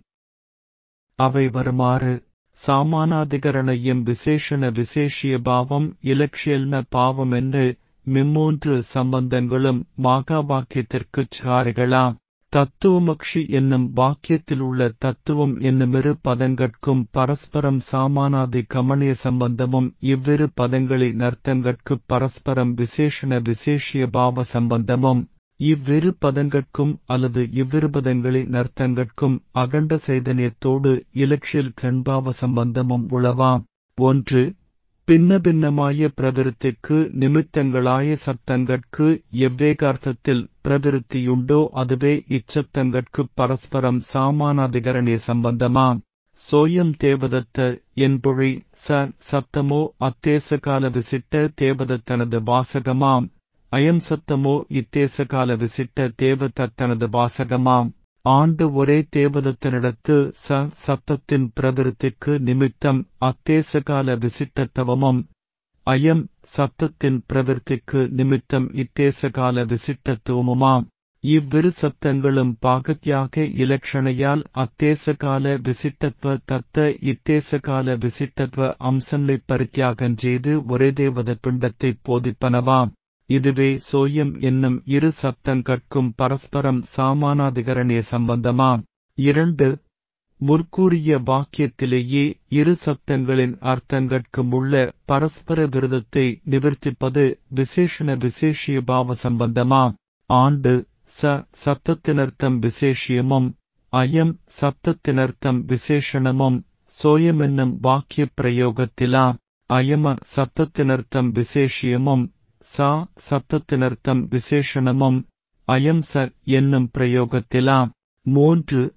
அவை வருமாறு சாமானாதிகரணையும் விசேஷண விசேஷிய பாவம் இலட்சியல்ன பாவம் என்று மிம்மூன்று சம்பந்தங்களும் மாகா வாக்கியத்திற்குச் சாரிகளாம் தத்துவமக்ஷி என்னும் வாக்கியத்தில் உள்ள தத்துவம் என்னுமிரு பதங்கட்கும் பரஸ்பரம் சாமானாதி கமனிய சம்பந்தமும் இவ்விரு பதங்களின் அர்த்தங்கட்குப் பரஸ்பரம் விசேஷண விசேஷிய பாவ சம்பந்தமும் இவ்விரு பதங்கட்கும் அல்லது இவ்விரு பதங்களின் அர்த்தங்கட்கும் அகண்ட சைதன்யத்தோடு இலட்சியல் கண்பாவ சம்பந்தமும் உளவாம் ஒன்று பின்ன பின்னமாய பிரவிருத்திக்கு நிமித்தங்களாய சப்தங்கட்கு எவ்வேகார்த்தத்தில் பிரவிருத்தியுண்டோ அதுவே இச்சப்தங்கட்குப் பரஸ்பரம் சாமானாதிகரணிய சம்பந்தமாம் சோயம் தேவதத்த என்பொழி ச சப்தமோ அத்தேசகால விசிட்ட தேவதத்தனது வாசகமாம் அயம் சத்தமோ இத்தேசகால விசிட்ட தேவதத்தனது வாசகமாம் ஆண்டு ஒரே தேவதத்தனிடத்து ச சப்தத்தின் பிரவிருத்திக்கு நிமித்தம் அத்தேசகால விசிட்டத்தவமும் அயம் சப்தத்தின் பிரவிற்த்திக்கு நிமித்தம் இத்தேசகால விசிட்டத்துவமுமாம் இவ்விரு சப்தங்களும் பாகத்யாக இலக்ஷணையால் அத்தேசகால விசிட்டத்வ தத்த இத்தேசகால விசிட்டத்வ அம்சங்களை பரித்தியாகம் செய்து ஒரே தேவத பிண்டத்தைப் போதிப்பனவாம் இதுவே சோயம் என்னும் இரு சப்தங்கட்கும் பரஸ்பரம் சாமானாதிகரணிய சம்பந்தமாம் இரண்டு முற்கூறிய வாக்கியத்திலேயே இரு சப்தங்களின் அர்த்தங்கட்கும் உள்ள பரஸ்பர விருதத்தை நிவர்த்திப்பது விசேஷண விசேஷிய பாவ சம்பந்தமாம் ஆண்டு ச சப்தத்தினர்த்தம் விசேஷியமும் அயம் சப்தத்தினர்த்தம் விசேஷணமும் சோயமென்னும் வாக்கிய பிரயோகத்திலாம் அயம சப்தத்தினர்த்தம் விசேஷியமும் சா சப்தத்தினர்த்தம் விசேஷணமும் அயம் ச என்னும் பிரயோகத்திலாம் மூன்று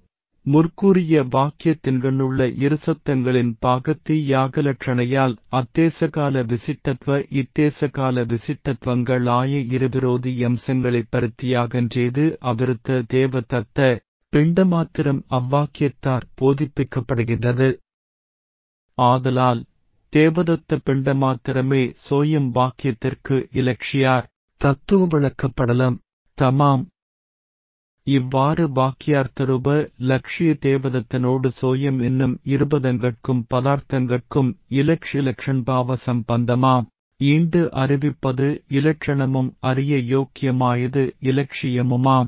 முற்கூறிய வாக்கியத்தின்கண்ணுள்ள இருசத்தங்களின் பாகத்தி யாகலட்சணையால் அத்தேசகால விசிட்டத்வ இத்தேசகால விசிட்டத்வங்களாய இருவிரோதி அம்சங்களைப் பருத்தியாகஞ்செய்து அவிருத்த தேவதத்த பிண்டமாத்திரம் அவ்வாக்கியத்தார் போதிப்பிக்கப்படுகின்றது ஆதலால் தேவதத்த பிண்டமாத்திரமே சோயம் வாக்கியத்திற்கு இலட்சியார் தத்துவ விளக்கப்படலம் தமாம் இவ்வாறு வாக்கியார்த்தரூப லட்சிய தேவதத்தனோடு சோயம் என்னும் இருபதங்கட்கும் பதார்த்தங்கட்கும் இலக்ஷிலக்ஷன்பாவ சம்பந்தமாம் ஈண்டு அறிவிப்பது இலட்சணமும் அறிய யோக்கியமாயது இலட்சியமுமாம்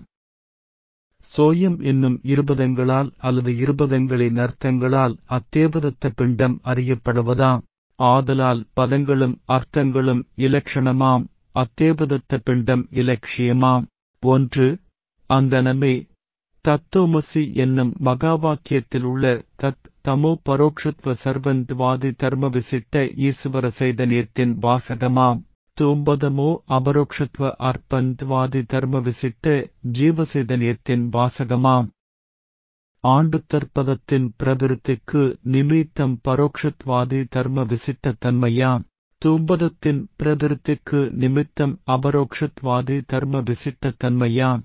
சோயம் என்னும் இருபதங்களால் அல்லது இருபதங்களின் அர்த்தங்களால் அத்தேவதத்த பிண்டம் அறியப்படுவதாம் ஆதலால் பதங்களும் அர்த்தங்களும் இலட்சணமாம் அத்தேவதத்த பிண்டம் இலட்சியமாம் ஒன்று அந்தனமே தத்துவமசி என்னும் மகாவாக்கியத்தில் உள்ள தத் தமோ பரோக்ஷத்வ சர்வந்த்வாதி தர்ம விசிட்ட ஈஸ்வர சைதன்யத்தின் வாசகமாம் தூம்பதமோ அபரோக்ஷத்வ அர்ப்பந்த்வாதி தர்ம விசிட்ட ஜீவசைதன்யத்தின் வாசகமாம் ஆண்டு தற்பதத்தின் பிரவிருத்திக்கு நிமித்தம் பரோக்ஷத்வாதி தர்ம விசிட்ட தன்மையாம் தூம்பதத்தின் பிரவிருத்திக்கு நிமித்தம் அபரோக்ஷத்வாதி தர்ம விசிட்ட தன்மையாம்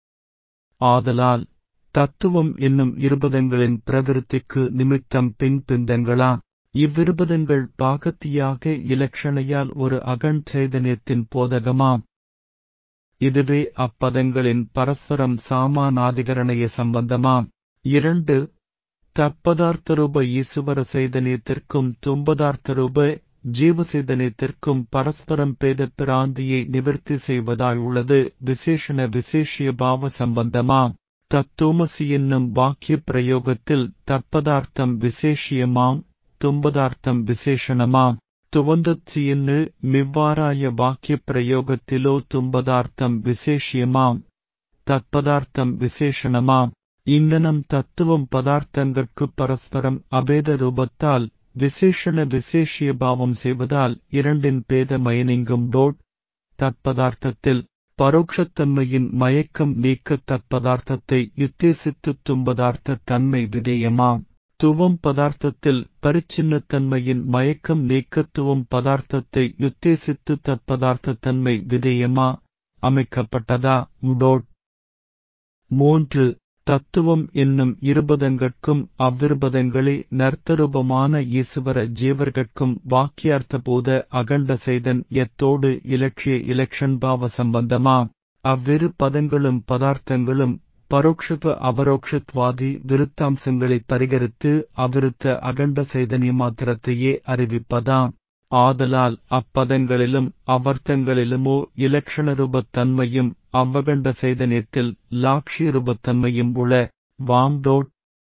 ஆதலால் தத்துவம் என்னும் இருபதங்களின் பிரவிருத்திக்கு நிமித்தம் பின் பிந்தங்களாம் இவ்விருபதங்கள் பாகத்தியாக இலட்சணையால் ஒரு அகண் சைதன்யத்தின் போதகமாம் இதுவே அப்பதங்களின் பரஸ்பரம் சாமானாதிகரணைய சம்பந்தமாம் இரண்டு தற்பதார்த்தரூப ஈசுவர சைதன்யத்திற்கும் தும்பதார்த்தரூப ஜீவசைதன்யத்திற்கும் பரஸ்பரம் பேத பிராந்தியை நிவர்த்தி செய்வதாயுள்ளது விசேஷண விசேஷிய பாவ சம்பந்தமாம் தத்துவமசி என்னும் வாக்கிய பிரயோகத்தில் தற்பதார்த்தம் விசேஷியமாம் தும்பதார்த்தம் விசேஷணமாம் துவந்தத்சியன்னு மிவ்வாறாய வாக்கிய பிரயோகத்திலோ தும்பதார்த்தம் விசேஷியமாம் தற்பதார்த்தம் விசேஷணமாம் இங்கனம் தத்துவம் பதார்த்தங்கட்கு பரஸ்பரம் அபேத ரூபத்தால் விசேஷண விசேஷிய பாவம் செய்வதால் இரண்டின் பேத மயனிங்கும் டோட் தற்பதார்த்தத்தில் பரோக்ஷத்தன்மையின் மயக்கம் நீக்க தற்பதார்த்தத்தை யுத்தேசித்து தும்பதார்த்த தன்மை விதேயமாம் துவம் பதார்த்தத்தில் பரிச்சின்னத்தன்மையின் மயக்கம் நீக்கத்துவம் பதார்த்தத்தை யுத்தேசித்து தற்பதார்த்த தன்மை விதேயமா அமைக்கப்பட்டதா டோட் மூன்று தத்துவம் என்னும் இருபதங்கட்கும் அவ்விருபதங்களே நர்த்தரூபமான ஈசுவர ஜீவர்கட்கும் வாக்கியார்த்தபோத அகண்ட செய்தன் எத்தோடு இலட்சிய இலக்ஷன்பாவ சம்பந்தமாம் அவ்விரு பதங்களும் பதார்த்தங்களும் பரோக்ஷத்வ அபரோக்ஷத்வாதி விருத்தாம்சங்களை பரிகரித்து அவிருத்த அகண்ட சைதன்ய மாத்திரத்தையே அறிவிப்பதாம் ஆதலால் அப்பதங்களிலும் அவர்த்தங்களிலுமோ இலக்ஷணரூபத்தன்மையும் அவ்வகண்ட சைதன்யத்தில் லாக்ஷியரூபத்தன்மையும் உள வாம்டோட்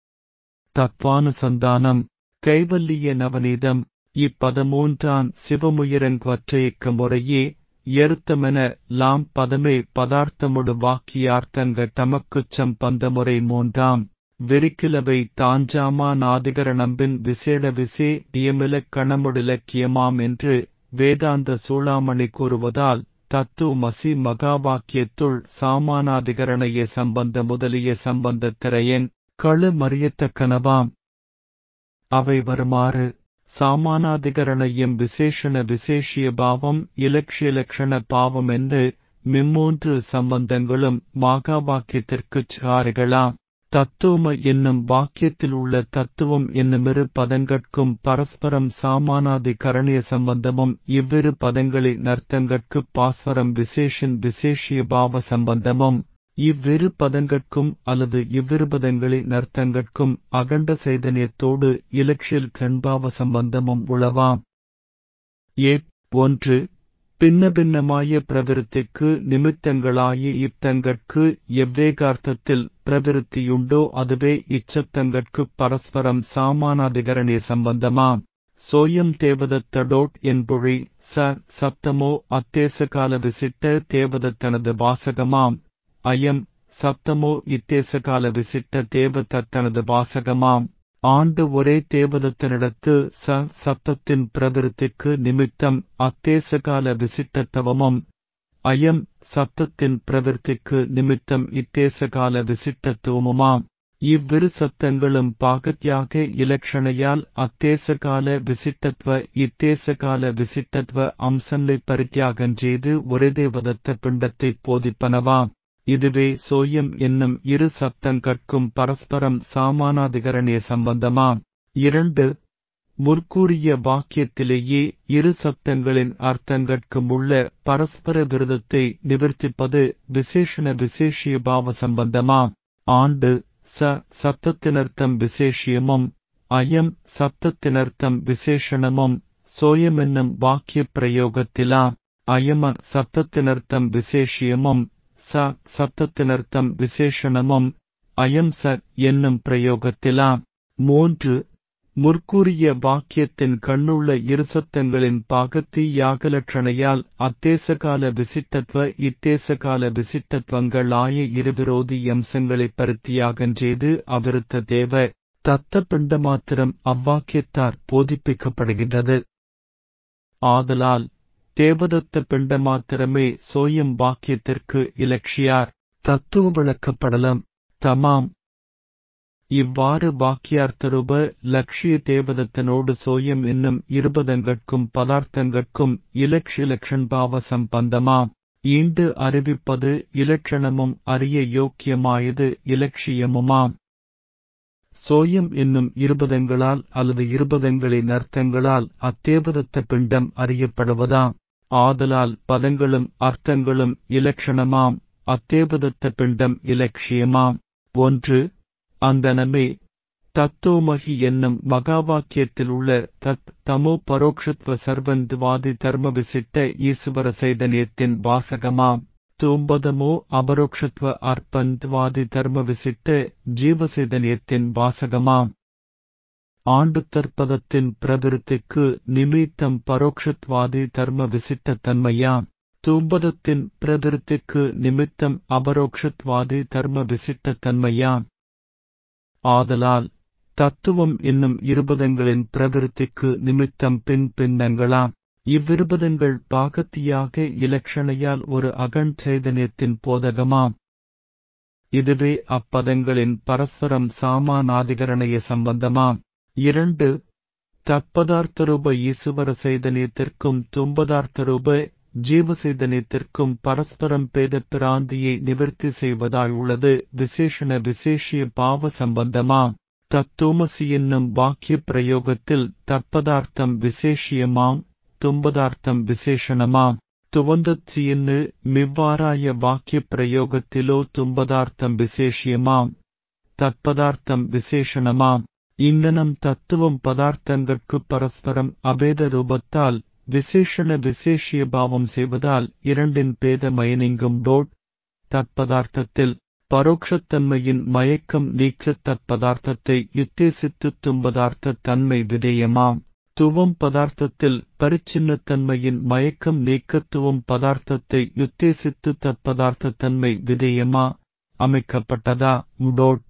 தத்வானுசந்தானம் கைவல்லிய நவநீதம் இப்பதமூன்றான் சிவமுயரன்குவற்றையக்க முறையே எருத்தமென லாம் பதமே பதார்த்தமுடு வாக்கியார்த்தங்க தமக்குச் சம்பந்தமுறை மூன்றாம் விரிக்கிலவை தாஞ்சாமா நாதிகரணம்பின் விசேட விசே டியமிலக் கணமுடிலக்கியமாம் என்று வேதாந்த சூளாமணி கூறுவதால் தத்துவமசி மகாவாக்கியத்துள் சாமானாதிகரணைய சம்பந்த முதலிய சம்பந்த திரையன் களு மறியத்தக்கனவாம் அவை வருமாறு சாமானாதிகரணையம் விசேஷண விசேஷிய பாவம் இலக்ஷியலக்ஷண பாவம் என்று மிம்மூன்று சம்பந்தங்களும் மாகாவாக்கியத்திற்குச் சாரிகளாம் தத்துவம என்னும் வாக்கியத்தில் உள்ள தத்துவம் என்னுமிரு பதங்கட்கும் பரஸ்பரம் சாமானாதி கரணிய சம்பந்தமும் இவ்விரு பதங்களின் அர்த்தங்கட்கு பாஸ்வரம் விசேஷன் விசேஷிய பாவ சம்பந்தமும் இவ்விரு பதங்கட்கும் அல்லது இவ்விரு பதங்களின் அர்த்தங்கட்கும் அகண்ட சைதன்யத்தோடு இலட்சியல் கண்பாவ சம்பந்தமும் உளவாம் ஏ ஒன்று பின்ன பின்னமாய பிரவிருத்திக்கு நிமித்தங்களாய இப்தங்கட்கு எவ்வேகார்த்தத்தில் பிரவிருத்தியுண்டோ அதுவே இச்சப்தங்கட்கு பரஸ்பரம் சாமானாதிகரணிய சம்பந்தமாம் சோயம் தேவதத்தடோட் என்பொழி ச சப்தமோ அத்தேசகால விசிட்ட தேவதத்தனது வாசகமாம் அயம் சப்தமோ இத்தேசகால விசிட்ட தேவதத்தனது வாசகமாம் ஆண்டு ஒரே தேவதத்தனிடத்து ச சப்தத்தின் பிரவிருத்திக்கு நிமித்தம் அத்தேசகால விசிட்டத்தவமும் அயம் சப்தத்தின் பிரவிற்த்திக்கு நிமித்தம் இத்தேசகால விசிட்டத்துவமுமாம் இவ்விரு சத்தங்களும் பாகத்யாக இலக்ஷணையால் அத்தேசகால விசிட்டத்வ இத்தேசகால விசிட்டத்வ அம்சங்களை பரித்தியாகம் செய்து ஒரே தேவதத்த பிண்டத்தை போதிப்பனவாம் இதுவே சோயம் என்னும் இரு சப்தங்கட்கும் பரஸ்பரம் சாமானாதிகரணே சம்பந்தமாம் இரண்டு முற்கூறிய வாக்கியத்திலேயே இரு சப்தங்களின் அர்த்தங்கட்கும் உள்ள பரஸ்பர விருதத்தை நிவர்த்திப்பது விசேஷண விசேஷிய பாவ சம்பந்தமாம் ஆண்டு ச சப்தத்தினர்த்தம் விசேஷியமும் அயம் சப்தத்தினர்த்தம் விசேஷணமும் சோயமென்னும் வாக்கிய பிரயோகத்திலாம் அயம சப்தத்தினர்த்தம் விசேஷியமும் ச சப்தத்தினர்த்தம் விசேஷணமும் அயம் ச என்னும் பிரயோகத்திலாம் மூன்று முற்கூறிய வாக்கியத்தின் கண்ணுள்ள இருசத்தங்களின் பாகத்தி யாகலட்சணையால் அத்தேசகால விசிட்டத்வ இத்தேசகால விசிட்டத்வங்களாய இருவிரோதி அம்சங்களை பருத்தியாகஞ்செய்து அவிருத்த தேவ தத்த பிண்ட மாத்திரம் அவ்வாக்கியத்தார் போதிப்பிக்கப்படுகின்றது ஆதலால் தேவதத்த பிண்ட மாத்திரமே சோயம் வாக்கியத்திற்கு இலட்சியார் தத்துவ விளக்கப்படலம் தமாம் இவ்வாறு வாக்கியார்த்தரூப லட்சிய தேவதத்தனோடு சோயம் என்னும் இருபதங்கட்கும் பதார்த்தங்கட்கும் இலக்ஷிலக்ஷன்பாவ சம்பந்தமாம் ஈண்டு அறிவிப்பது இலட்சணமும் அறிய யோக்கியமாயது இலட்சியமுமாம் சோயம் என்னும் இருபதங்களால் அல்லது இருபதங்களின் அர்த்தங்களால் அத்தேவதத்த பிண்டம் அறியப்படுவதாம் ஆதலால் பதங்களும் அர்த்தங்களும் இலட்சணமாம் அத்தேவதத்த பிண்டம் இலட்சியமாம் ஒன்று அந்தனமே தத்தோமகி என்னும் மகாவாக்கியத்தில் உள்ள தத் தமோ பரோக்ஷத்வ சர்வந்த்வாதி தர்ம விசிட்ட ஈஸ்வர சைதன்யத்தின் வாசகமாம் தூம்பதமோ அபரோக்ஷத்வ அர்ப்பந்த்வாதி தர்ம விசிட்ட ஜீவசைதன்யத்தின் வாசகமாம் ஆண்டு தற்பதத்தின் பிரவிருத்திக்கு நிமித்தம் பரோக்ஷத்வாதி தர்ம விசிட்ட தன்மையாம் தூம்பதத்தின் பிரவிருத்திக்கு நிமித்தம் அபரோக்ஷத்வாதி தர்ம விசிட்ட தன்மையாம் ஆதலால் தத்துவம் என்னும் இருபதங்களின் பிரவிருத்திக்கு நிமித்தம் பின் பின்னங்களாம் இவ்விருபதங்கள் பாகத்தியாக இலக்ஷணையால் ஒரு அகண் சைதன்யத்தின் போதகமாம் இதுவே அப்பதங்களின் பரஸ்பரம் சாமானாதிகரணைய சம்பந்தமாம் இரண்டு தற்பதார்த்தரூப ஈசுவர சைதன்யத்திற்கும் தும்பதார்த்தரூப ஜீவசைதன்யத்திற்கும் பரஸ்பரம் பேத பிராந்தியை நிவர்த்தி செய்வதாய் உள்ளது விசேஷண விசேஷிய பாவ சம்பந்தமாம் தத்துவமசி என்னும் வாக்கிய பிரயோகத்தில் தற்பதார்த்தம் விசேஷியமாம் தும்பதார்த்தம் விசேஷணமாம் துவந்தத்சியன்னு மிவ்வாறாய வாக்கிய பிரயோகத்திலோ தும்பதார்த்தம் விசேஷியமாம் தற்பதார்த்தம் விசேஷணமாம் இங்கனம் தத்துவம் பதார்த்தங்கட்கு பரஸ்பரம் அபேத ரூபத்தால் விசேஷண விசேஷிய பாவம் செய்வதால் இரண்டின் பேத மயனிங்கும் டோட் தற்பதார்த்தத்தில் பரோக்ஷத்தன்மையின் மயக்கம் நீக்க தற்பதார்த்தத்தை யுத்தேசித்து தும்பதார்த்த தன்மை விதேயமாம் துவம் பதார்த்தத்தில் பரிச்சின்னத்தன்மையின் மயக்கம் நீக்கத்துவம் பதார்த்தத்தை யுத்தேசித்து தற்பதார்த்த தன்மை விதேயமா அமைக்கப்பட்டதா டோட்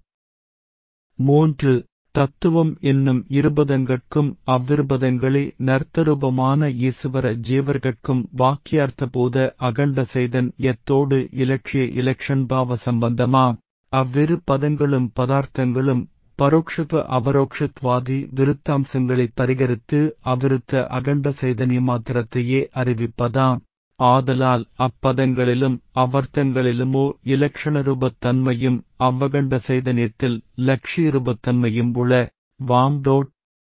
மூன்று தத்துவம் என்னும் இருபதங்கட்கும் அவ்விருபதங்களே நர்த்தரூபமான ஈசுவர ஜீவர்கட்கும் வாக்கியார்த்தபோத அகண்ட செய்தன் எத்தோடு இலட்சிய இலக்ஷன்பாவ சம்பந்தமாம் அவ்விரு பதங்களும் பதார்த்தங்களும் பரோக்ஷத்வ அபரோக்ஷத்வாதி விருத்தாம்சங்களை பரிகரித்து அவிருத்த அகண்ட சைதன்ய மாத்திரத்தையே அறிவிப்பதாம் ஆதலால் அப்பதங்களிலும் அவர்த்தங்களிலுமோ இலக்ஷணரூபத்தன்மையும் அவ்வகண்ட சைதன்யத்தில் லட்சியரூபத்தன்மையும் உள வாம்டோட்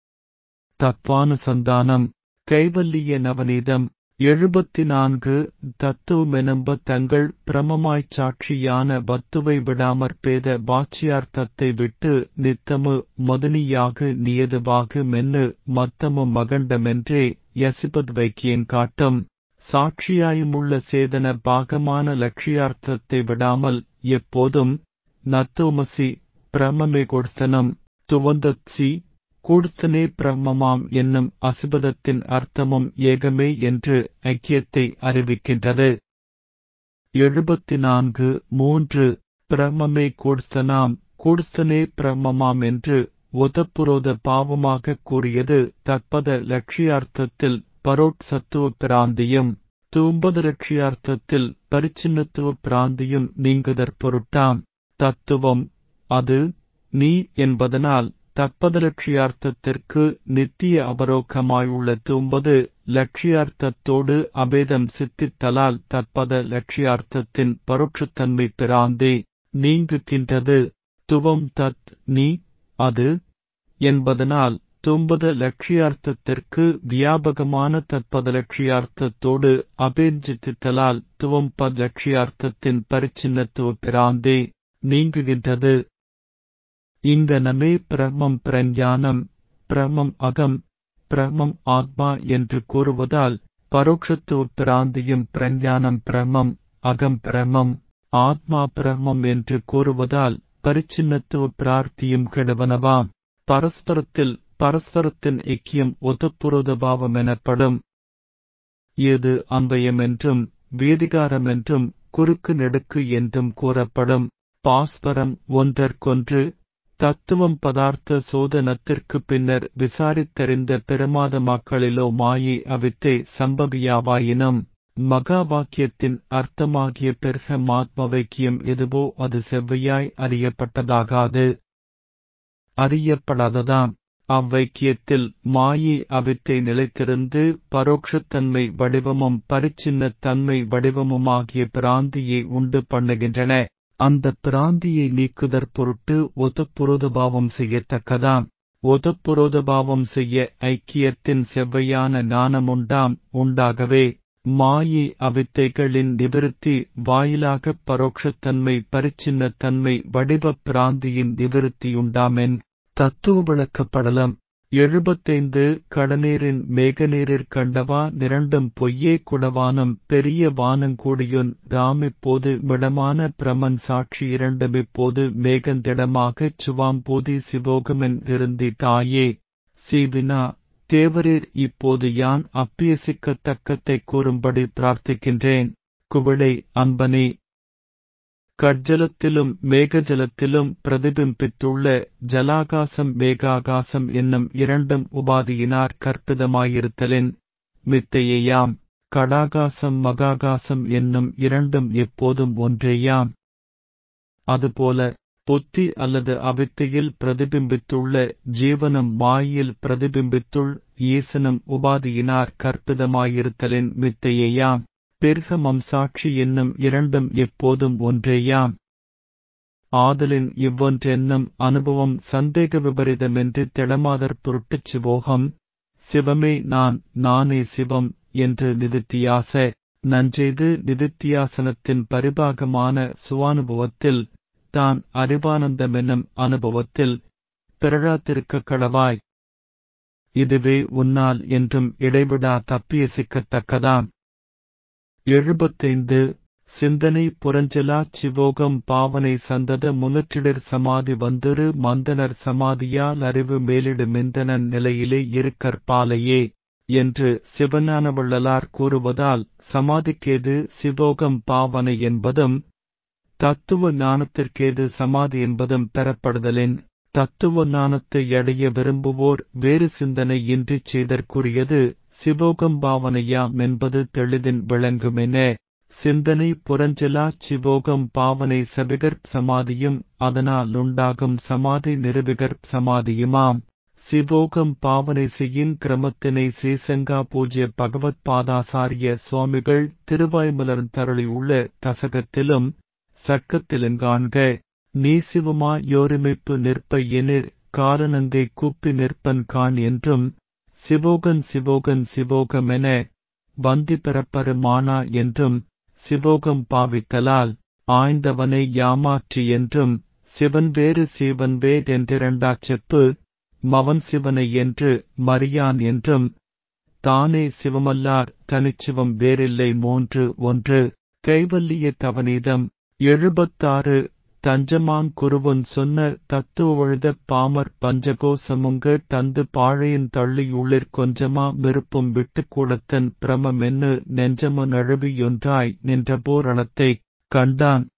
தத்வானுசந்தானம் கைவல்லிய நவநீதம் எழுபத்தி நான்கு தத்துவமெனம்ப தங்கள் பிரமமாய்ச் சாட்சியான வத்துவை விடாமற் பேத வாட்சியார்த்தத்தை விட்டு நித்தமு மதுனியாக நியதுவாகு மென்னு மத்தமு மகண்டமென்றே யசிபத் வைக்கியன் காட்டும் சாட்சியாயுமுள்ள சேதன பாகமான லட்சியார்த்தத்தை விடாமல் எப்போதும் நத்தோமசி பிரமமே கொடுத்தனம் துவந்தத்சி கூடுத்தனே பிரம்மமாம் என்னும் அசுபதத்தின் அர்த்தமும் ஏகமே என்று ஐக்கியத்தை அறிவிக்கின்றது எழுபத்தி நான்கு மூன்று பிரம்மமே கூடுத்தனாம் கூடுத்தனே பிரம்மமாம் என்று ஒதப்புரோத பாவமாக கூறியது தற்பத லட்சியார்த்தத்தில் பரோட் சத்துவ பிராந்தியும் தூம்பத லட்சியார்த்தத்தில் பரிச்சின்னத்துவ பிராந்தியும் நீங்குதற் பொருட்டாம் தத்துவம் அது நீ என்பதனால் தற்பதலட்சியார்த்தத்திற்கு நித்திய அவரோகமாயுள்ள தும்பது லட்சியார்த்தத்தோடு அபேதம் சித்தித்தலால் தற்பத லட்சியார்த்தத்தின் பரோட்சத்தன்மை பிராந்தே நீங்குகின்றது துவம் தத் நீ அது என்பதனால் தும்பத லட்சியார்த்தத்திற்கு வியாபகமான தற்பத லட்சியார்த்தத்தோடு அபேஞ்சித்தித்தலால் துவம்பத் லட்சியார்த்தத்தின் பரிச்சின்னத்துவ பிராந்தே நீங்குகின்றது இங்கனமே பிரமம் பிரஞானம் பிரமம் அகம் பிரமம் ஆத்மா என்று கூறுவதால் பரோட்சத்துவ பிராந்தியும் பிரஞானம் பிரமம் அகம் பிரமம் ஆத்மா பிரமம் என்று கூறுவதால் பரிச்சின்னத்துவ பிரார்த்தியும் கெடுவனவாம் பரஸ்பரத்தில் பரஸ்பரத்தின் ஐக்கியம் ஒத்துப்புரோதபாவம் எனப்படும் இது அன்பயம் என்றும் வேதிகாரம் என்றும் குறுக்கு நெடுக்கு என்றும் கூறப்படும் பாஸ்பரம் ஒன்றற்கொன்று தத்துவம் பதார்த்த சோதனத்திற்கு பின்னர் விசாரித்தறிந்த பிரமாத மக்களிலோ மாயை அவித்தை சம்பவியாவாயினும் மகா வாக்கியத்தின் அர்த்தமாகிய பெருக மாத்மவைக்கியம் எதுவோ அது செவ்வையாய் அறியப்பட்டதாகாது அறியப்படாததாம் அவ்வைக்கியத்தில் மாயை அவித்தை நிலைத்திருந்து பரோட்சத்தன்மை வடிவமும் பரிச்சின்னத் தன்மை வடிவமுமாகிய பிராந்தியை உண்டு பண்ணுகின்றன அந்த பிராந்தியை நீக்குதற் பொருட்டு ஒதப்புரோதபாவம் செய்யத்தக்கதாம் ஒதப்புரோதபாவம் செய்ய ஐக்கியத்தின் செவ்வையான ஞானமுண்டாம் உண்டாகவே மாயை அவித்தைகளின் நிவிருத்தி வாயிலாகப் பரோட்சத்தன்மை பரிச்சின்னத்தன்மை வடிவப் பிராந்தியின் நிவிருத்தியுண்டாமென் தத்துவ விளக்கப்படலம் எழுபத்தைந்து கடநீரின் மேகநீரிற் கண்டவா நிரண்டும் பொய்யே குடவானம் பெரிய வானங்கூடியுன் ராமிப்போது மிடமான பிரமன் சாட்சி இரண்டுமிப்போது மேகந்திடமாகச் சுவாம்போதி சிவோகமென் இருந்திட்டாயே சீவினா தேவரீர் இப்போது யான் அப்பியசிக்கத்தக்கத்தைக் கூறும்படி பிரார்த்திக்கின்றேன் குவிளை அன்பனே கட்ஜலத்திலும் மேகஜலத்திலும் பிரதிபிம்பித்துள்ள ஜலாகாசம் மேகாகாசம் என்னும் இரண்டும் உபாதியினார் கற்பிதமாயிருத்தலின் மித்தையேயாம் கடாகாசம் மகாகாசம் என்னும் இரண்டும் எப்போதும் ஒன்றேயாம் அதுபோல புத்தி அல்லது அவித்தையில் பிரதிபிம்பித்துள்ள ஜீவனும் மாயில் பிரதிபிம்பித்துள் ஈசனும் உபாதியினார் கற்பிதமாயிருத்தலின் மித்தையேயாம் பெருகமம் சாட்சி என்னும் இரண்டும் எப்போதும் ஒன்றேயாம் ஆதலின் இவ்வொன்றென்னும் அனுபவம் சந்தேக விபரீதமென்று திடமாதற் பொருட்டுச் சிவோகம் சிவமே நான் நானே சிவம் என்று நிதித்தியாச நஞ்செய்து நிதித்தியாசனத்தின் பரிபாகமான சுவானுபவத்தில் தான் அறிவானந்தமெனும் அனுபவத்தில் பிறழாத்திருக்க கடவாய் இதுவே உன்னால் என்றும் இடைவிடா தப்பியசிக்கத்தக்கதாம் எழுபத்தைந்து சிந்தனை புறஞ்செலாச் சிவோகம் பாவனை சந்தத முனற்றிடர் சமாதி வந்திரு மந்தனர் சமாதியால் அறிவு மேலிடு மிந்தனன் நிலையிலே இருக்கற்பாலையே என்று சிவஞானவள்ளலார் கூறுவதால் சமாதிக்கேது சிவோகம் பாவனை என்பதும் தத்துவ ஞானத்திற்கேது சமாதி என்பதும் பெறப்படுதலின் தத்துவ ஞானத்தை அடைய விரும்புவோர் வேறு சிந்தனை இன்றி செய்தற்குரியது சிவோகம் பாவனையாம் என்பது தெளிதின் விளங்குமென சிந்தனை புறஞ்செலா சிவோகம் பாவனை சபிகர்ப் சமாதியும் அதனால் உண்டாகும் சமாதி நிருபிகர்ப் சமாதியுமாம் சிவோகம் பாவனை செய்யின் கிரமத்தினை ஸ்ரீசங்கா பூஜ்ய பகவத் பாதாசாரிய சுவாமிகள் திருவாய்மலர் தருளியுள்ள தசகத்திலும் சர்க்கத்திலும் காண்க நீ சிவமா யோரிமைப்பு நிற்ப எனிர் காரணங்கை கூப்பி நிற்பன் கான் என்றும் சிவோகன் சிவோகன் சிவோகமென வந்தி பெறப்பெருமானா என்றும் சிவோகம் பாவித்தலால் ஆய்ந்தவனை யாமாற்றி என்றும் சிவன் வேறு சிவன் வேர் என்றிரண்டாச் செப்பு மவன் சிவனை என்று மறியான் என்றும் தானே சிவமல்லார் தனிச்சிவம் வேறில்லை மூன்று ஒன்று கைவல்லிய தவநீதம் எழுபத்தாறு தஞ்சமான் குருவன் சொன்ன தத்துவழுத பாமர் பஞ்சகோசமுங்க தந்து பாழையின் தள்ளியுள்ளிற் கொஞ்சமா விருப்பம் விட்டுக் கூடத்தன் பிரமமென்னு நெஞ்சம நழுவியொன்றாய் நின்ற போரணத்தைக் கண்டான்